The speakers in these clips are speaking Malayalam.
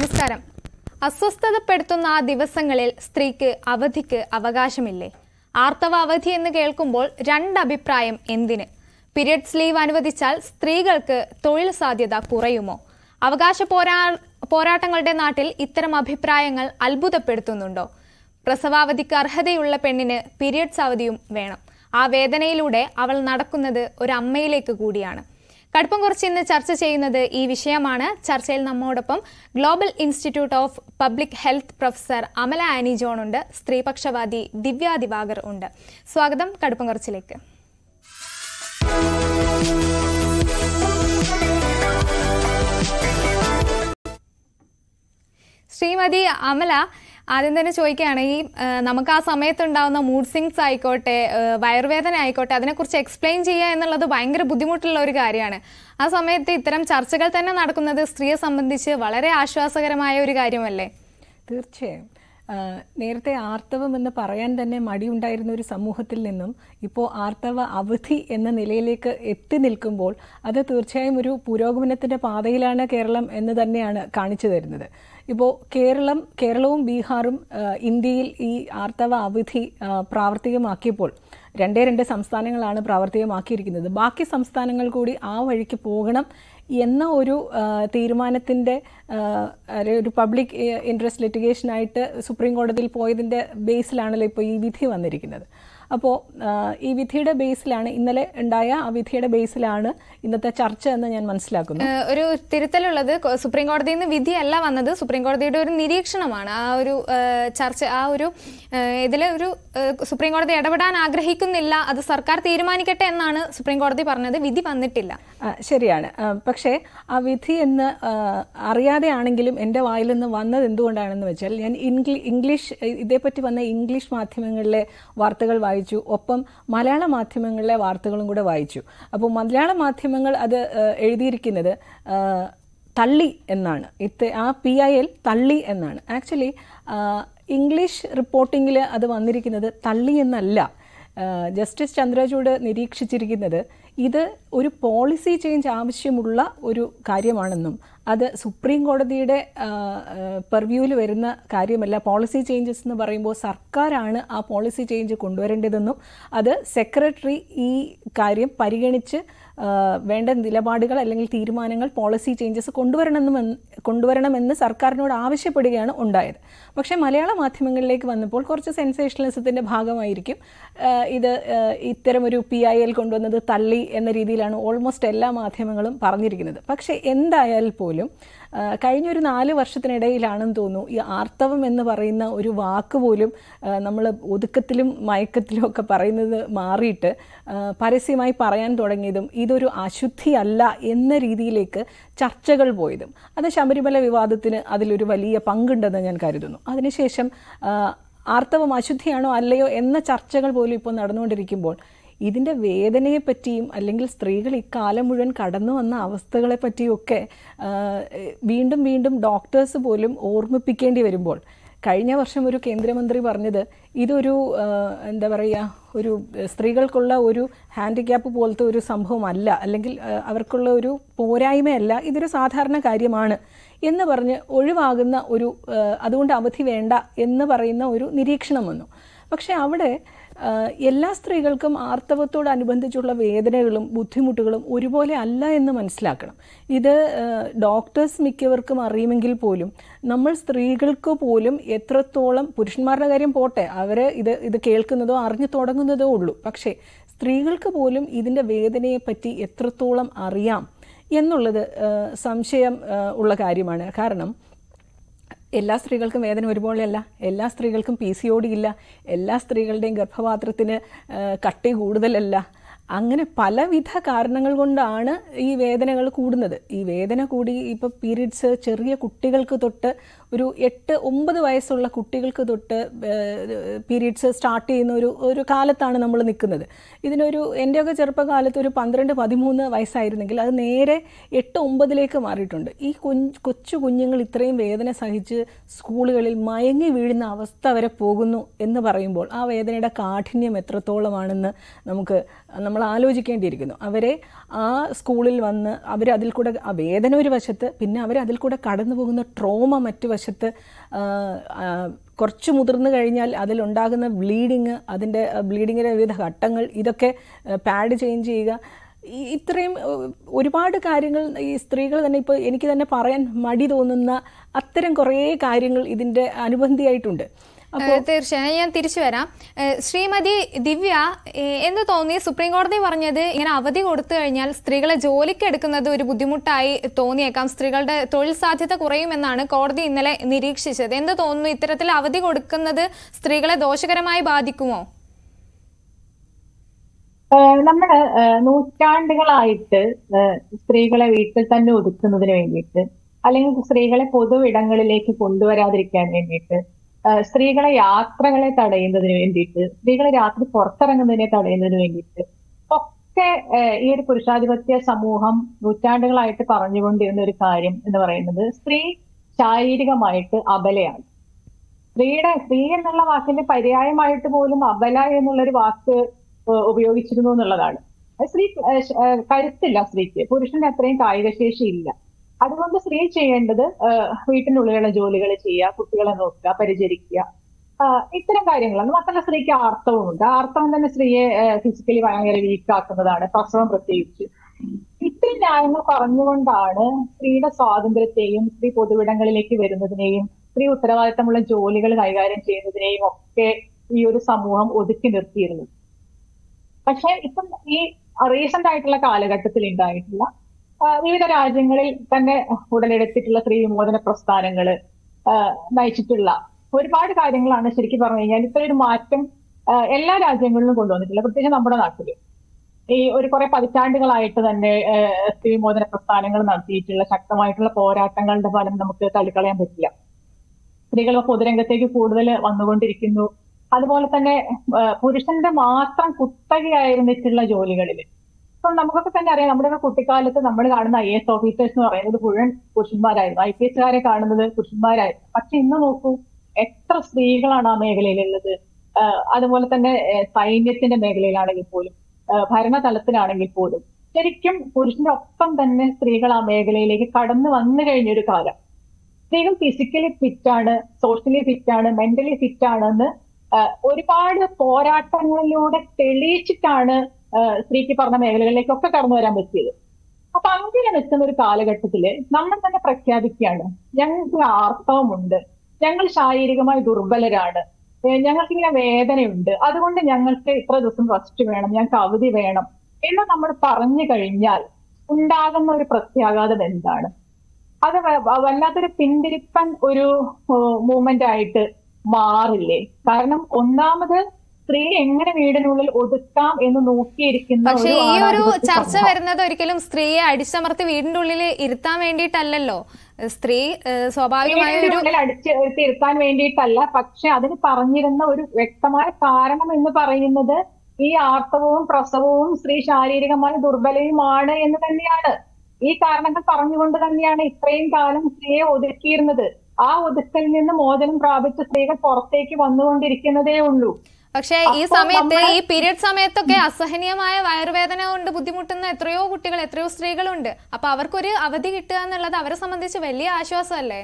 നമസ്കാരം അസ്വസ്ഥതപ്പെടുത്തുന്ന ആ ദിവസങ്ങളിൽ സ്ത്രീക്ക് അവധിക്ക് അവകാശമില്ലേ ആർത്തവ അവധി എന്ന് കേൾക്കുമ്പോൾ രണ്ടഭിപ്രായം എന്തിന് പീരിയഡ്സ് ലീവ് അനുവദിച്ചാൽ സ്ത്രീകൾക്ക് തൊഴിൽ സാധ്യത കുറയുമോ അവകാശ പോരാ പോരാട്ടങ്ങളുടെ നാട്ടിൽ ഇത്തരം അഭിപ്രായങ്ങൾ അത്ഭുതപ്പെടുത്തുന്നുണ്ടോ പ്രസവാവധിക്ക് അർഹതയുള്ള പെണ്ണിന് പീരിയഡ്സ് അവധിയും വേണം ആ വേദനയിലൂടെ അവൾ നടക്കുന്നത് ഒരു അമ്മയിലേക്ക് കൂടിയാണ് കടുപ്പം കുറിച്ച് ഇന്ന് ചർച്ച ചെയ്യുന്നത് ഈ വിഷയമാണ് ചർച്ചയിൽ നമ്മോടൊപ്പം global institute of public health professor Amala Annie John ഉണ്ട് സ്ത്രീപക്ഷവാദി ദിവ്യ ദിവാകർ ഉണ്ട് സ്വാഗതം കടുപ്പം കുറച്ചിലേക്ക് ശ്രീമതി അമല ആദ്യം തന്നെ ചോദിക്കുകയാണ് ഈ ആ, നമുക്ക് ആ സമയത്തുണ്ടാവുന്ന മൂഡ് സിങ്സ് ആയിക്കോട്ടെ ആ, വയറുവേദന ആയിക്കോട്ടെ അതിനെക്കുറിച്ച് എക്സ്പ്ലെയിൻ ചെയ്യുക എന്നുള്ളത് ഭയങ്കര ബുദ്ധിമുട്ടുള്ള ഒരു കാര്യമാണ് ആ സമയത്ത് ഇത്തരം ചർച്ചകൾ തന്നെ നടക്കുന്നത് സ്ത്രീയെ സംബന്ധിച്ച് വളരെ ആശ്വാസകരമായ ഒരു കാര്യമല്ലേ തീർച്ചയായും ആ, നേരത്തെ ആർത്തവം എന്ന് പറയാൻ തന്നെ മടിയുണ്ടായിരുന്ന ഒരു സമൂഹത്തിൽ നിന്നും ഇപ്പോൾ ആർത്തവ അവധി എന്ന നിലയിലേക്ക് എത്തി നിൽക്കുമ്പോൾ അത് തീർച്ചയായും ഒരു പുരോഗമനത്തിൻ്റെ പാതയിലാണ് കേരളം എന്ന് തന്നെയാണ് കാണിച്ചു തരുന്നത് ഇപ്പോൾ കേരളം കേരളവും ബീഹാറും ആ, ഇന്ത്യയിൽ ഈ ആർത്തവ അവധി ആ, പ്രാവർത്തികമാക്കിയപ്പോൾ രണ്ടേ രണ്ട് സംസ്ഥാനങ്ങളാണ് പ്രാവർത്തികമാക്കിയിരിക്കുന്നത് ബാക്കി സംസ്ഥാനങ്ങൾ കൂടി ആ വഴിക്ക് പോകണം എന്ന ഒരു ആ, തീരുമാനത്തിൻ്റെ ആ, ഒരു- ഒരു പബ്ലിക് ഇൻട്രസ്റ്റ് ലിറ്റിഗേഷനായിട്ട് സുപ്രീം കോടതിയിൽ പോയതിൻ്റെ ബേസിലാണല്ലോ ഇപ്പോൾ ഈ വിധി വന്നിരിക്കുന്നത് അപ്പോൾ ഈ വിധിയുടെ ബേസിലാണ് ഇന്നലെ ഉണ്ടായ ആ വിധിയുടെ ബേസിലാണ് ഇന്നത്തെ ചർച്ച എന്ന് ഞാൻ മനസ്സിലാക്കുന്നു ഏഹ് ഒരു തിരുത്തലുള്ളത് കൊ- സുപ്രീം കോടതിയിൽ നിന്ന് വിധിയല്ല വന്നത് സുപ്രീം കോടതിയുടെ ഒരു നിരീക്ഷണമാണ് ആ ഒരു ഏഹ് ചർച്ച ആ ഒരു ഏഹ് ഇതിലെ ഒരു ഏഹ് സുപ്രീം കോടതി ഇടപെടാൻ ആഗ്രഹിക്കുന്നില്ല അത് സർക്കാർ തീരുമാനിക്കട്ടെ എന്നാണ് സുപ്രീം കോടതി പറഞ്ഞത് വിധി വന്നിട്ടില്ല ആ, ശരിയാണ് ആ, പക്ഷേ ആ വിധി എന്ന് ആ, അറിയാതെ ആണെങ്കിലും എൻ്റെ വായിൽ നിന്ന് വന്നത് എന്തുകൊണ്ടാണെന്ന് വെച്ചാൽ ഞാൻ ഇംഗ്ലീ ഇംഗ്ലീഷ് ഇതേപ്പറ്റി വന്ന ഇംഗ്ലീഷ് മാധ്യമങ്ങളിലെ വാർത്തകൾ വായിച്ചു ഒപ്പം മലയാള മാധ്യമങ്ങളിലെ വാർത്തകളും കൂടെ വായിച്ചു അപ്പോൾ മലയാള മാധ്യമങ്ങൾ അത് ആ, എഴുതിയിരിക്കുന്നത് ആ, തള്ളി എന്നാണ് ഇത് ആ പി ഐ എൽ തള്ളി എന്നാണ് ആക്ച്വലി ഇംഗ്ലീഷ് റിപ്പോർട്ടിങ്ങിൽ അത് വന്നിരിക്കുന്നത് തള്ളി എന്നല്ല ആഹ് ജസ്റ്റിസ് ചന്ദ്രചൂഡ് നിരീക്ഷിച്ചിരിക്കുന്നത് ഇത് ഒരു പോളിസി ചേഞ്ച് ആവശ്യമുള്ള ഒരു കാര്യമാണെന്നും അത് സുപ്രീം കോടതിയുടെ പെർവ്യൂവിൽ വരുന്ന കാര്യമല്ല പോളിസി ചേഞ്ചസ് എന്ന് പറയുമ്പോൾ സർക്കാരാണ് ആ പോളിസി ചേഞ്ച് കൊണ്ടുവരേണ്ടതെന്നും അത് സെക്രട്ടറി ഈ കാര്യം പരിഗണിച്ച് ആഹ് വേണ്ട നിലപാടുകൾ അല്ലെങ്കിൽ തീരുമാനങ്ങൾ പോളിസി ചേഞ്ചസ് കൊണ്ടുവരണമെന്ന് കൊണ്ടുവരണമെന്ന് സർക്കാരിനോട് ആവശ്യപ്പെടുകയാണ് ഉണ്ടായത് പക്ഷേ മലയാള മാധ്യമങ്ങളിലേക്ക് വന്നപ്പോൾ കുറച്ച് സെൻസേഷണലിസത്തിൻ്റെ ഭാഗമായിരിക്കും ആഹ് ഇത് ആഹ് ഇത്തരം ഒരു പി ഐ എൽ കൊണ്ടുവന്നത് തള്ളി എന്ന രീതിയിലാണ് ഓൾമോസ്റ്റ് എല്ലാ മാധ്യമങ്ങളും പറഞ്ഞിരിക്കുന്നത് പക്ഷേ എന്തായാൽ പോലും ആഹ് കഴിഞ്ഞൊരു നാല് വർഷത്തിനിടയിലാണെന്ന് തോന്നുന്നു ഈ ആർത്തവം എന്ന് പറയുന്ന ഒരു വാക്ക് പോലും നമ്മൾ ഒതുക്കത്തിലും മയക്കത്തിലും ഒക്കെ പറയുന്നത് മാറിയിട്ട് ആഹ് പരസ്യമായി പറയാൻ തുടങ്ങിയതും ഇതൊരു അശുദ്ധിയല്ല എന്ന രീതിയിലേക്ക് ചർച്ചകൾ പോയതും അത് ശബരിമല വിവാദത്തിന് അതിലൊരു വലിയ പങ്കുണ്ടെന്ന് ഞാൻ കരുതുന്നു അതിനുശേഷം ആഹ് ആർത്തവം അശുദ്ധിയാണോ അല്ലയോ എന്ന ചർച്ചകൾ പോലും ഇപ്പോൾ നടന്നുകൊണ്ടിരിക്കുമ്പോൾ ഇതിൻ്റെ വേദനയെപ്പറ്റിയും അല്ലെങ്കിൽ സ്ത്രീകൾ ഇക്കാലം മുഴുവൻ കടന്നു വന്ന അവസ്ഥകളെ പറ്റിയൊക്കെ ആഹ് വീണ്ടും വീണ്ടും ഡോക്ടേഴ്സ് പോലും ഓർമ്മിപ്പിക്കേണ്ടി വരുമ്പോൾ കഴിഞ്ഞ വർഷം ഒരു കേന്ദ്രമന്ത്രി പറഞ്ഞത് ഇതൊരു ആഹ് എന്താ പറയുക ഒരു സ്ത്രീകൾക്കുള്ള ഒരു ഹാൻഡിക്യാപ്പ് പോലത്തെ ഒരു സംഭവമല്ല അല്ലെങ്കിൽ ആഹ് അവർക്കുള്ള ഒരു പോരായ്മയല്ല ഇതൊരു സാധാരണ കാര്യമാണ് എന്ന് പറഞ്ഞ് ഒഴിവാകുന്ന ഒരു ആഹ് അതുകൊണ്ട് അവധി വേണ്ട എന്ന് പറയുന്ന ഒരു നിരീക്ഷണം വന്നു പക്ഷേ അവിടെ ആഹ് എല്ലാ സ്ത്രീകൾക്കും ആർത്തവത്തോടനുബന്ധിച്ചുള്ള വേദനകളും ബുദ്ധിമുട്ടുകളും ഒരുപോലെ അല്ല എന്ന് മനസ്സിലാക്കണം ഇത് ആഹ് ഡോക്ടേഴ്സ് മിക്കവർക്കും അറിയുമെങ്കിൽ പോലും നമ്മൾ സ്ത്രീകൾക്ക് പോലും എത്രത്തോളം പുരുഷന്മാരുടെ കാര്യം പോട്ടെ അവർ ഇത് ഇത് കേൾക്കുന്നതോ അറിഞ്ഞു തുടങ്ങുന്നതോ ഉള്ളൂ പക്ഷേ സ്ത്രീകൾക്ക് പോലും ഇതിൻ്റെ വേദനയെപ്പറ്റി എത്രത്തോളം അറിയാം എന്നുള്ളത് ആഹ് സംശയം ആഹ് ഉള്ള കാര്യമാണ് കാരണം എല്ലാ സ്ത്രീകൾക്കും വേദന ഒരുപോലെയല്ല എല്ലാ സ്ത്രീകൾക്കും പി സി ഒ ഡി ഇല്ല എല്ലാ സ്ത്രീകളുടെയും ഗർഭപാത്രത്തിന് ആ, കട്ടി കൂടുതലല്ല അങ്ങനെ പലവിധ കാരണങ്ങൾ കൊണ്ടാണ് ഈ വേദനകൾ കൂടുന്നത് ഈ വേദന കൂടി ഇപ്പോൾ പീരീഡ്സ് ചെറിയ കുട്ടികൾക്ക് തൊട്ട് ഒരു എട്ട് ഒമ്പത് വയസ്സുള്ള കുട്ടികൾക്ക് തൊട്ട് പീരീഡ്സ് സ്റ്റാർട്ട് ചെയ്യുന്ന ഒരു ഒരു കാലത്താണ് നമ്മൾ നിൽക്കുന്നത് ഇതിനൊരു എൻ്റെയൊക്കെ ചെറുപ്പകാലത്ത് ഒരു പന്ത്രണ്ട് പതിമൂന്ന് വയസ്സായിരുന്നെങ്കിൽ അത് നേരെ എട്ട് ഒമ്പതിലേക്ക് മാറിയിട്ടുണ്ട് ഈ കുഞ്ഞ് കൊച്ചു കുഞ്ഞുങ്ങൾ ഇത്രയും വേദന സഹിച്ച് സ്കൂളുകളിൽ മയങ്ങി വീഴുന്ന അവസ്ഥ വരെ പോകുന്നു എന്ന് പറയുമ്പോൾ ആ വേദനയുടെ കാഠിന്യം എത്രത്തോളമാണെന്ന് നമുക്ക് നമ്മൾ നമ്മൾ ആലോചിക്കേണ്ടിയിരിക്കുന്നു അവരെ ആ സ്കൂളിൽ വന്ന് അവർ അതിൽ കൂടെ ആ വേദന ഒരു വശത്ത് പിന്നെ അവർ അതിൽ കൂടെ കടന്നു പോകുന്ന ട്രോമ മറ്റു വശത്ത് ആ, ആ, കുറച്ച് മുതിർന്നു കഴിഞ്ഞാൽ അതിലുണ്ടാകുന്ന ബ്ലീഡിങ് അതിൻ്റെ ബ്ലീഡിങ്ങിൻ്റെ വിവിധ ഘട്ടങ്ങൾ ഇതൊക്കെ പാഡ് ചേഞ്ച് ചെയ്യുക ഈ ഇത്രയും ഏഹ്, ഒരുപാട് കാര്യങ്ങൾ ഈ സ്ത്രീകൾ തന്നെ ഇപ്പോൾ എനിക്ക് തന്നെ പറയാൻ മടി തോന്നുന്ന അത്തരം കുറേ കാര്യങ്ങൾ ഇതിൻ്റെ അനുബന്ധിയായിട്ടുണ്ട് ഏഹ് തീർച്ചയായും ഞാൻ തിരിച്ചു വരാം ഏഹ് ശ്രീമതി ദിവ്യ ഏഹ് എന്ത് തോന്നി സുപ്രീം കോടതി പറഞ്ഞത് ഇങ്ങനെ അവധി കൊടുത്തു കഴിഞ്ഞാൽ സ്ത്രീകളെ ജോലിക്ക് എടുക്കുന്നത് ഒരു ബുദ്ധിമുട്ടായി തോന്നിയേക്കാം സ്ത്രീകളുടെ തൊഴിൽ സാധ്യത കുറയുമെന്നാണ് കോടതി ഇന്നലെ നിരീക്ഷിച്ചത് എന്ത് തോന്നുന്നു ഇത്തരത്തിൽ അവധി കൊടുക്കുന്നത് സ്ത്രീകളെ ദോഷകരമായി ബാധിക്കുമോ ഏഹ് നമ്മള് ഏഹ് നൂറ്റാണ്ടുകളായിട്ട് ഏഹ് സ്ത്രീകളെ വീട്ടിൽ തന്നെ ഒതുക്കുന്നതിന് വേണ്ടിയിട്ട് അല്ലെങ്കിൽ സ്ത്രീകളെ പൊതുവിടങ്ങളിലേക്ക് കൊണ്ടുവരാതിരിക്കാൻ വേണ്ടിയിട്ട് ഏഹ് സ്ത്രീകളെ യാത്രകളെ തടയുന്നതിന് വേണ്ടിയിട്ട് സ്ത്രീകളെ രാത്രി പുറത്തിറങ്ങുന്നതിനെ തടയുന്നതിന് വേണ്ടിയിട്ട് ഒക്കെ ഏഹ് ഈ ഒരു പുരുഷാധിപത്യ സമൂഹം നൂറ്റാണ്ടുകളായിട്ട് പറഞ്ഞുകൊണ്ടിരുന്ന ഒരു കാര്യം എന്ന് പറയുന്നത് സ്ത്രീ ശാരീരികമായിട്ട് അബലയാണ് സ്ത്രീയുടെ സ്ത്രീ എന്നുള്ള വാക്കിന്റെ പര്യായമായിട്ട് പോലും അബല എന്നുള്ള ഒരു വാക്ക് ഏഹ് ഉപയോഗിച്ചിരുന്നു എന്നുള്ളതാണ് അത് സ്ത്രീ ഏഹ് ശ- ഏഹ് കരുത്തില്ല സ്ത്രീക്ക് പുരുഷന് അത്രയും കായികശേഷി ഇല്ല അതുകൊണ്ട് സ്ത്രീ ചെയ്യേണ്ടത് ഏഹ് വീട്ടിനുള്ളിലുള്ള ജോലികൾ ചെയ്യുക കുട്ടികളെ നോക്കുക പരിചരിക്കുക ആഹ് ഇത്തരം കാര്യങ്ങളാണ് മാത്രമല്ല സ്ത്രീക്ക് ആർത്തവമുണ്ട് ആ ആർത്തവം തന്നെ സ്ത്രീയെ ഫിസിക്കലി ഭയങ്കര വീക്ക് ആക്കുന്നതാണ് പ്രസവം പ്രത്യേകിച്ച് ഇത്രയും ന്യായങ്ങൾ പറഞ്ഞുകൊണ്ടാണ് സ്ത്രീയുടെ സ്വാതന്ത്ര്യത്തെയും സ്ത്രീ പൊതുവിടങ്ങളിലേക്ക് വരുന്നതിനെയും സ്ത്രീ ഉത്തരവാദിത്തമുള്ള ജോലികൾ കൈകാര്യം ചെയ്യുന്നതിനെയും ഒക്കെ ഈ ഒരു സമൂഹം ഒതുക്കി നിർത്തിയിരുന്നത് പക്ഷെ ഇപ്പം ഈ റീസെന്റ് ആയിട്ടുള്ള കാലഘട്ടത്തിൽ ഉണ്ടായിട്ടുള്ള ആ, വിവിധ രാജ്യങ്ങളിൽ തന്നെ ഉടലെടുത്തിട്ടുള്ള സ്ത്രീ വിമോചന പ്രസ്ഥാനങ്ങള് ആ, നയിച്ചിട്ടുള്ള ഒരുപാട് കാര്യങ്ങളാണ് ശരിക്കും പറഞ്ഞു കഴിഞ്ഞാൽ ഇത്ര ഒരു മാറ്റം ആ, എല്ലാ രാജ്യങ്ങളിലും കൊണ്ടുവന്നിട്ടില്ല പ്രത്യേകിച്ച് നമ്മുടെ നാട്ടില് ഈ ഒരു കുറെ പതിറ്റാണ്ടുകളായിട്ട് തന്നെ ആ, സ്ത്രീ വിമോചന പ്രസ്ഥാനങ്ങൾ നടത്തിയിട്ടുള്ള ശക്തമായിട്ടുള്ള പോരാട്ടങ്ങളുടെ ഫലം നമുക്ക് തള്ളിക്കളയാൻ പറ്റില്ല സ്ത്രീകൾ പൊതുരംഗത്തേക്ക് കൂടുതൽ വന്നുകൊണ്ടിരിക്കുന്നു അതുപോലെ തന്നെ ആ, പുരുഷന്റെ മാത്രം കുത്തകയായിരുന്നിട്ടുള്ള ജോലികളിൽ ഇപ്പം നമുക്കൊക്കെ തന്നെ അറിയാം നമ്മുടെ ഒക്കെ കുട്ടിക്കാലത്ത് നമ്മൾ കാണുന്ന ഐ എസ് ഓഫീസേഴ്സ് എന്ന് പറയുന്നത് മുഴുവൻ പുരുഷന്മാരായിരുന്നു ഐ പി എസുകാരെ കാണുന്നത് പുരുഷന്മാരായിരുന്നു പക്ഷെ ഇന്ന് നോക്കൂ എത്ര സ്ത്രീകളാണ് ആ മേഖലയിലുള്ളത് ആ, അതുപോലെ തന്നെ ആ, സൈന്യത്തിന്റെ മേഖലയിലാണെങ്കിൽ പോലും ആ, ഭരണതലത്തിലാണെങ്കിൽ പോലും ശരിക്കും പുരുഷന്റെ ഒപ്പം തന്നെ സ്ത്രീകൾ ആ മേഖലയിലേക്ക് കടന്നു വന്നു കഴിഞ്ഞൊരു കാലം സ്ത്രീകൾ ഫിസിക്കലി ഫിറ്റ് ആണ് സോഷ്യലി ഫിറ്റ് ആണ് മെന്റലി ഫിറ്റ് ആണെന്ന് ആഹ് ഒരുപാട് പോരാട്ടങ്ങളിലൂടെ തെളിയിച്ചിട്ടാണ് ആഹ് സ്ത്രീക്ക് പറഞ്ഞ മേഖലകളിലേക്കൊക്കെ കടന്നു വരാൻ പറ്റിയത് അപ്പൊ അങ്ങനെ നിൽക്കുന്ന ഒരു കാലഘട്ടത്തില് നമ്മൾ തന്നെ പ്രഖ്യാപിക്കുകയാണ് ഞങ്ങൾക്ക് ആർത്തവമുണ്ട് ഞങ്ങൾ ശാരീരികമായി ദുർബലരാണ് ഏഹ് ഞങ്ങൾക്ക് ഇങ്ങനെ വേദനയുണ്ട് അതുകൊണ്ട് ഞങ്ങൾക്ക് ഇത്ര ദിവസം റെസ്റ്റ് വേണം ഞങ്ങൾക്ക് അവധി വേണം എന്ന് നമ്മൾ പറഞ്ഞു കഴിഞ്ഞാൽ ഉണ്ടാകുന്ന ഒരു പ്രത്യാഘാതം എന്താണ് അത് വ- വ- വല്ലാത്തൊരു പിന്തിരിപ്പൻ ഒരു മൂവ്മെന്റ് ആയിട്ട് മാറില്ലേ കാരണം ഒന്നാമത് സ്ത്രീ എങ്ങനെ വീടിനുള്ളിൽ ഒതുക്കാം എന്ന് നോക്കിയിരിക്കുന്ന പക്ഷെ ഈ ഒരു ആണാധിപത്യ ചർച്ച സമൂഹം. വരുന്നത് ഒരിക്കലും സ്ത്രീയെ അടിച്ചമർത്തി വീടിന്റെ ഉള്ളിൽ ഇരുത്താൻ വേണ്ടിയിട്ടല്ലല്ലോ സ്ത്രീ ഏഹ്, സ്വാഭാവികമായ വീടിന്റെ ഒരു ഉള്ളിൽ അടിച്ച് തിരുത്താൻ വേണ്ടിയിട്ടല്ല പക്ഷെ അതിന് പറഞ്ഞിരുന്ന ഒരു വ്യക്തമായ കാരണം എന്ന് പറയുന്നത് ഈ ആർത്തവവും പ്രസവവും സ്ത്രീ ശാരീരികമായി ദുർബലയുമാണ് എന്ന് തന്നെയാണ് ഈ കാരണങ്ങൾ പറഞ്ഞുകൊണ്ട് തന്നെയാണ് ഇത്രയും കാലം സ്ത്രീയെ ഒതുക്കിയിരുന്നത് ആ ഒതുക്കലിൽ നിന്ന് മോചനം പ്രാപിച്ച സ്ത്രീകൾ പുറത്തേക്ക് വന്നുകൊണ്ടിരിക്കുന്നതേ ഉള്ളൂ പക്ഷേ ഈ അപ്പൊ സമയത്ത് നമ്മള് ഈ പീരിയഡ് സമയത്തൊക്കെ അസഹനീയമായ വയറുവേദന കൊണ്ട് ബുദ്ധിമുട്ടുന്ന എത്രയോ കുട്ടികൾ എത്രയോ സ്ത്രീകളുണ്ട് അപ്പൊ അവർക്കൊരു അവധി കിട്ടുക എന്നുള്ളത് അവരെ സംബന്ധിച്ച് വലിയ ആശ്വാസമല്ലേ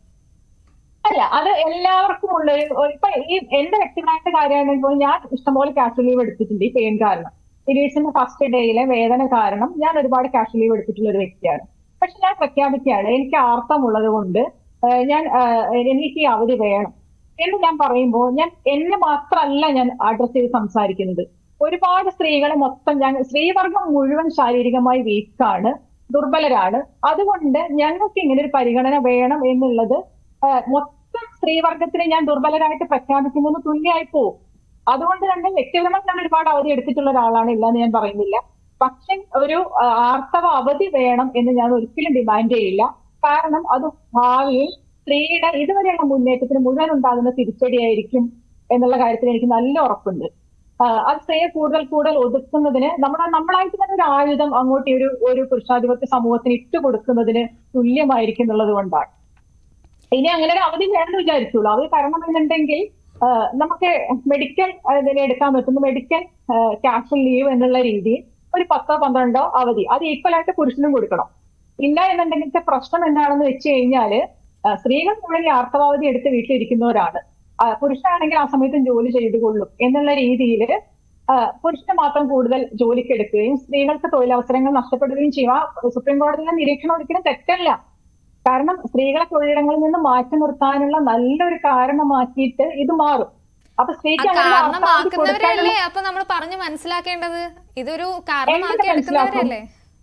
അല്ല അത് എല്ലാവർക്കും ഉള്ള ഒരു ഒരു- ഇപ്പൊ ഈ എന്റെ വ്യക്തിപരമായിട്ട് കാര്യമാണെങ്കിൽ ഞാൻ ഇഷ്ടംപോലെ ക്യാഷ് ലീവ് എടുത്തിട്ടുണ്ട് ഈ പെയിൻ കാരണം പീരീഡ്സിന്റെ ഫസ്റ്റ് ഡേയിലെ വേദന കാരണം ഞാൻ ഒരുപാട് ക്യാഷ് ലീവ് എടുത്തിട്ടുള്ള ഒരു വ്യക്തിയാണ് പക്ഷെ ഞാൻ പ്രഖ്യാപിക്കുകയാണ് എനിക്ക് ആർത്തമുള്ളത് കൊണ്ട് ഏഹ് ഞാൻ ഏഹ് എനിക്ക് ഈ അവധി വേണം എന്ന് ഞാൻ പറയുമ്പോൾ ഞാൻ എന്നെ മാത്രമല്ല ഞാൻ അഡ്രസ് ചെയ്ത് സംസാരിക്കുന്നത് ഒരുപാട് സ്ത്രീകളെ മൊത്തം ഞാൻ സ്ത്രീവർഗം മുഴുവൻ ശാരീരികമായി വീക്കാണ് ദുർബലരാണ് അതുകൊണ്ട് ഞങ്ങൾക്ക് ഇങ്ങനെ ഒരു പരിഗണന വേണം എന്നുള്ളത് ആഹ് മൊത്തം സ്ത്രീവർഗത്തിനെ ഞാൻ ദുർബലരായിട്ട് പ്രഖ്യാപിക്കുന്നതിന് തുല്യമായി പോകും അതുകൊണ്ട് തന്നെ വ്യക്തിപരമായി ഞാൻ ഒരുപാട് അവധി എടുത്തിട്ടുള്ള ഒരാളാണ് ഇല്ല എന്ന് ഞാൻ പറയുന്നില്ല പക്ഷെ ഒരു ആഹ് ആർത്തവ അവധി വേണം എന്ന് ഞാൻ ഒരിക്കലും ഡിമാൻഡ് ചെയ്യില്ല കാരണം അത് ഭാവിയിൽ സ്ത്രീയുടെ ഇതുവരെയുള്ള മുന്നേറ്റത്തിന് മുഴുവൻ ഉണ്ടാകുന്ന തിരിച്ചടിയായിരിക്കും എന്നുള്ള കാര്യത്തിൽ എനിക്ക് നല്ല ഉറപ്പുണ്ട് ആഹ് അത് സ്ത്രീയെ കൂടുതൽ കൂടുതൽ ഒതുക്കുന്നതിന് നമ്മുടെ നമ്മളായിട്ട് തന്നെ ഒരു ആയുധം അങ്ങോട്ട് ഈ ഒരു ഒരു പുരുഷാധിപത്യ സമൂഹത്തിന് ഇട്ട് കൊടുക്കുന്നതിന് തുല്യമായിരിക്കും എന്നുള്ളത് കൊണ്ടാണ് ഇനി അങ്ങനെ ഒരു അവധി വേണമെന്ന് വിചാരിച്ചുള്ളൂ അവധി തരണമെന്നുണ്ടെങ്കിൽ ആഹ് നമുക്ക് മെഡിക്കൽ ഇതിനെ എടുക്കാൻ പറ്റുന്ന മെഡിക്കൽ ക്യാഷ് ലീവ് എന്നുള്ള രീതിയിൽ ഒരു പത്തോ പന്ത്രണ്ടോ അവധി അത് ഈക്വൽ ആയിട്ട് പുരുഷനും കൊടുക്കണം ഇല്ല എന്നുണ്ടെങ്കിൽ പ്രശ്നം എന്താണെന്ന് വെച്ച് കഴിഞ്ഞാല് ആഹ് സ്ത്രീകൾ മുഴുവൻ ആർത്തവാവധി എടുത്ത് വീട്ടിലിരിക്കുന്നവരാണ് ആഹ് പുരുഷനാണെങ്കിൽ ആ സമയത്തും ജോലി ചെയ്തു കൊള്ളും എന്നുള്ള രീതിയിൽ പുരുഷന് മാത്രം കൂടുതൽ ജോലിക്ക് എടുക്കുകയും സ്ത്രീകൾക്ക് തൊഴിലവസരങ്ങൾ നഷ്ടപ്പെടുകയും ചെയ്യും ആ സുപ്രീം കോടതിയിലെ നിരീക്ഷണം ഒരിക്കലും തെറ്റല്ല കാരണം സ്ത്രീകളെ തൊഴിലിടങ്ങളിൽ നിന്ന് മാറ്റി നിർത്താനുള്ള നല്ലൊരു കാരണമാക്കിയിട്ട് ഇത് മാറും അപ്പൊ ആ സ്ത്രീക്ക് അങ്ങനെ ആർത്തവാവധി കൊടുക്കാനുള്ള കാരണമാക്കുന്നവരല്ലേ അപ്പൊ നമ്മൾ പറഞ്ഞു മനസ്സിലാക്കേണ്ടത് ഇതൊരു കാരണമാക്കി എങ്ങനെ എടുക്കുന്നവരല്ലേ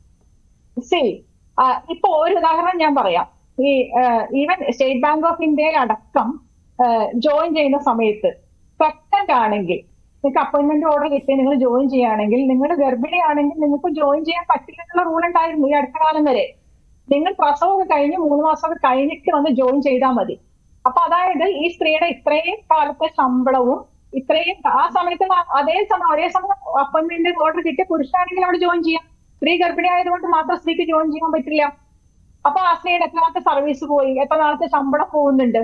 സി ഇപ്പൊ ഒരു ഉദാഹരണം ഞാൻ പറയാം ഈ ഈവൻ സ്റ്റേറ്റ് ബാങ്ക് ഓഫ് ഇന്ത്യയിൽ അടക്കം ജോയിൻ ചെയ്യുന്ന സമയത്ത് പ്രഗ്നന്റ് ആണെങ്കിൽ നിങ്ങൾക്ക് അപ്പോയിന്റ്മെന്റ് ഓർഡർ കിട്ടി നിങ്ങൾ ജോയിൻ ചെയ്യുകയാണെങ്കിൽ നിങ്ങൾ ഗർഭിണിയാണെങ്കിൽ നിങ്ങൾക്ക് ജോയിൻ ചെയ്യാൻ പറ്റില്ല എന്നുള്ള റൂൾ ഉണ്ടായിരുന്നു ഈ അടുത്ത കാലം വരെ നിങ്ങൾ പ്രസവമൊക്കെ കഴിഞ്ഞ് മൂന്ന് മാസമൊക്കെ കഴിഞ്ഞിട്ട് വന്ന് ജോയിൻ ചെയ്താൽ മതി അപ്പൊ അതായത് ഈ സ്ത്രീയുടെ ഇത്രയും കാലത്തെ ശമ്പളവും ഇത്രയും ആ സമയത്ത് ആ- അതേ സമയം ഒരേ സമയം അപ്പോയിന്റ്മെന്റ് ഓർഡർ കിട്ടിയ പുരുഷനാണെങ്കിൽ അവിടെ ജോയിൻ ചെയ്യാം സ്ത്രീ ഗർഭിണി ആയതുകൊണ്ട് മാത്രം സ്ത്രീക്ക് ജോയിൻ ചെയ്യാൻ പറ്റില്ല അപ്പൊ ആ സ്ത്രീയുടെ എത്ര നാളത്തെ സർവീസ് പോയി എത്ര നാളത്തെ ശമ്പളം പോകുന്നുണ്ട്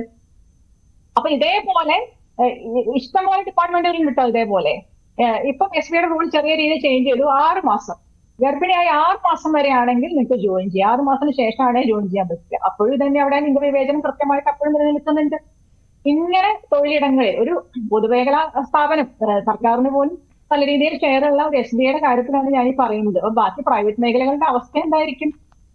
അപ്പൊ ഇതേപോലെ ഏഹ്, ഇ- ഇഷ്ടംപോലെ ഡിപ്പാർട്ട്മെന്റുകളിൽ കിട്ടും ഇതേപോലെ ഏഹ്, ഇപ്പം എസ് ബിയുടെ റൂൾ ചെറിയ രീതിയിൽ ചേഞ്ച് ചെയ്തു ആറ് മാസം ഗർഭിണിയായ ആറ് മാസം വരെ ആണെങ്കിൽ നിങ്ങൾക്ക് ജോയിൻ ചെയ്യാം ആറ് മാസത്തിന് ശേഷമാണ് ജോയിൻ ചെയ്യാൻ പറ്റുക അപ്പോഴും തന്നെ അവിടെ ലിംഗവിവേചനം കൃത്യമായിട്ട് അപ്പോഴും നിലനിൽക്കുന്നുണ്ട് ഇങ്ങനെ തൊഴിലിടങ്ങളിൽ ഒരു പൊതുമേഖലാ സ്ഥാപനം ഏഹ്, സർക്കാരിന് പോലും നല്ല രീതിയിൽ ഷെയർ ഉള്ള ഒരു എസ് ബി ഐയുടെ കാര്യത്തിലാണ് ഞാൻ ഈ പറയുന്നത് അപ്പൊ ബാക്കി പ്രൈവറ്റ് മേഖലകളുടെ അവസ്ഥ എന്തായിരിക്കും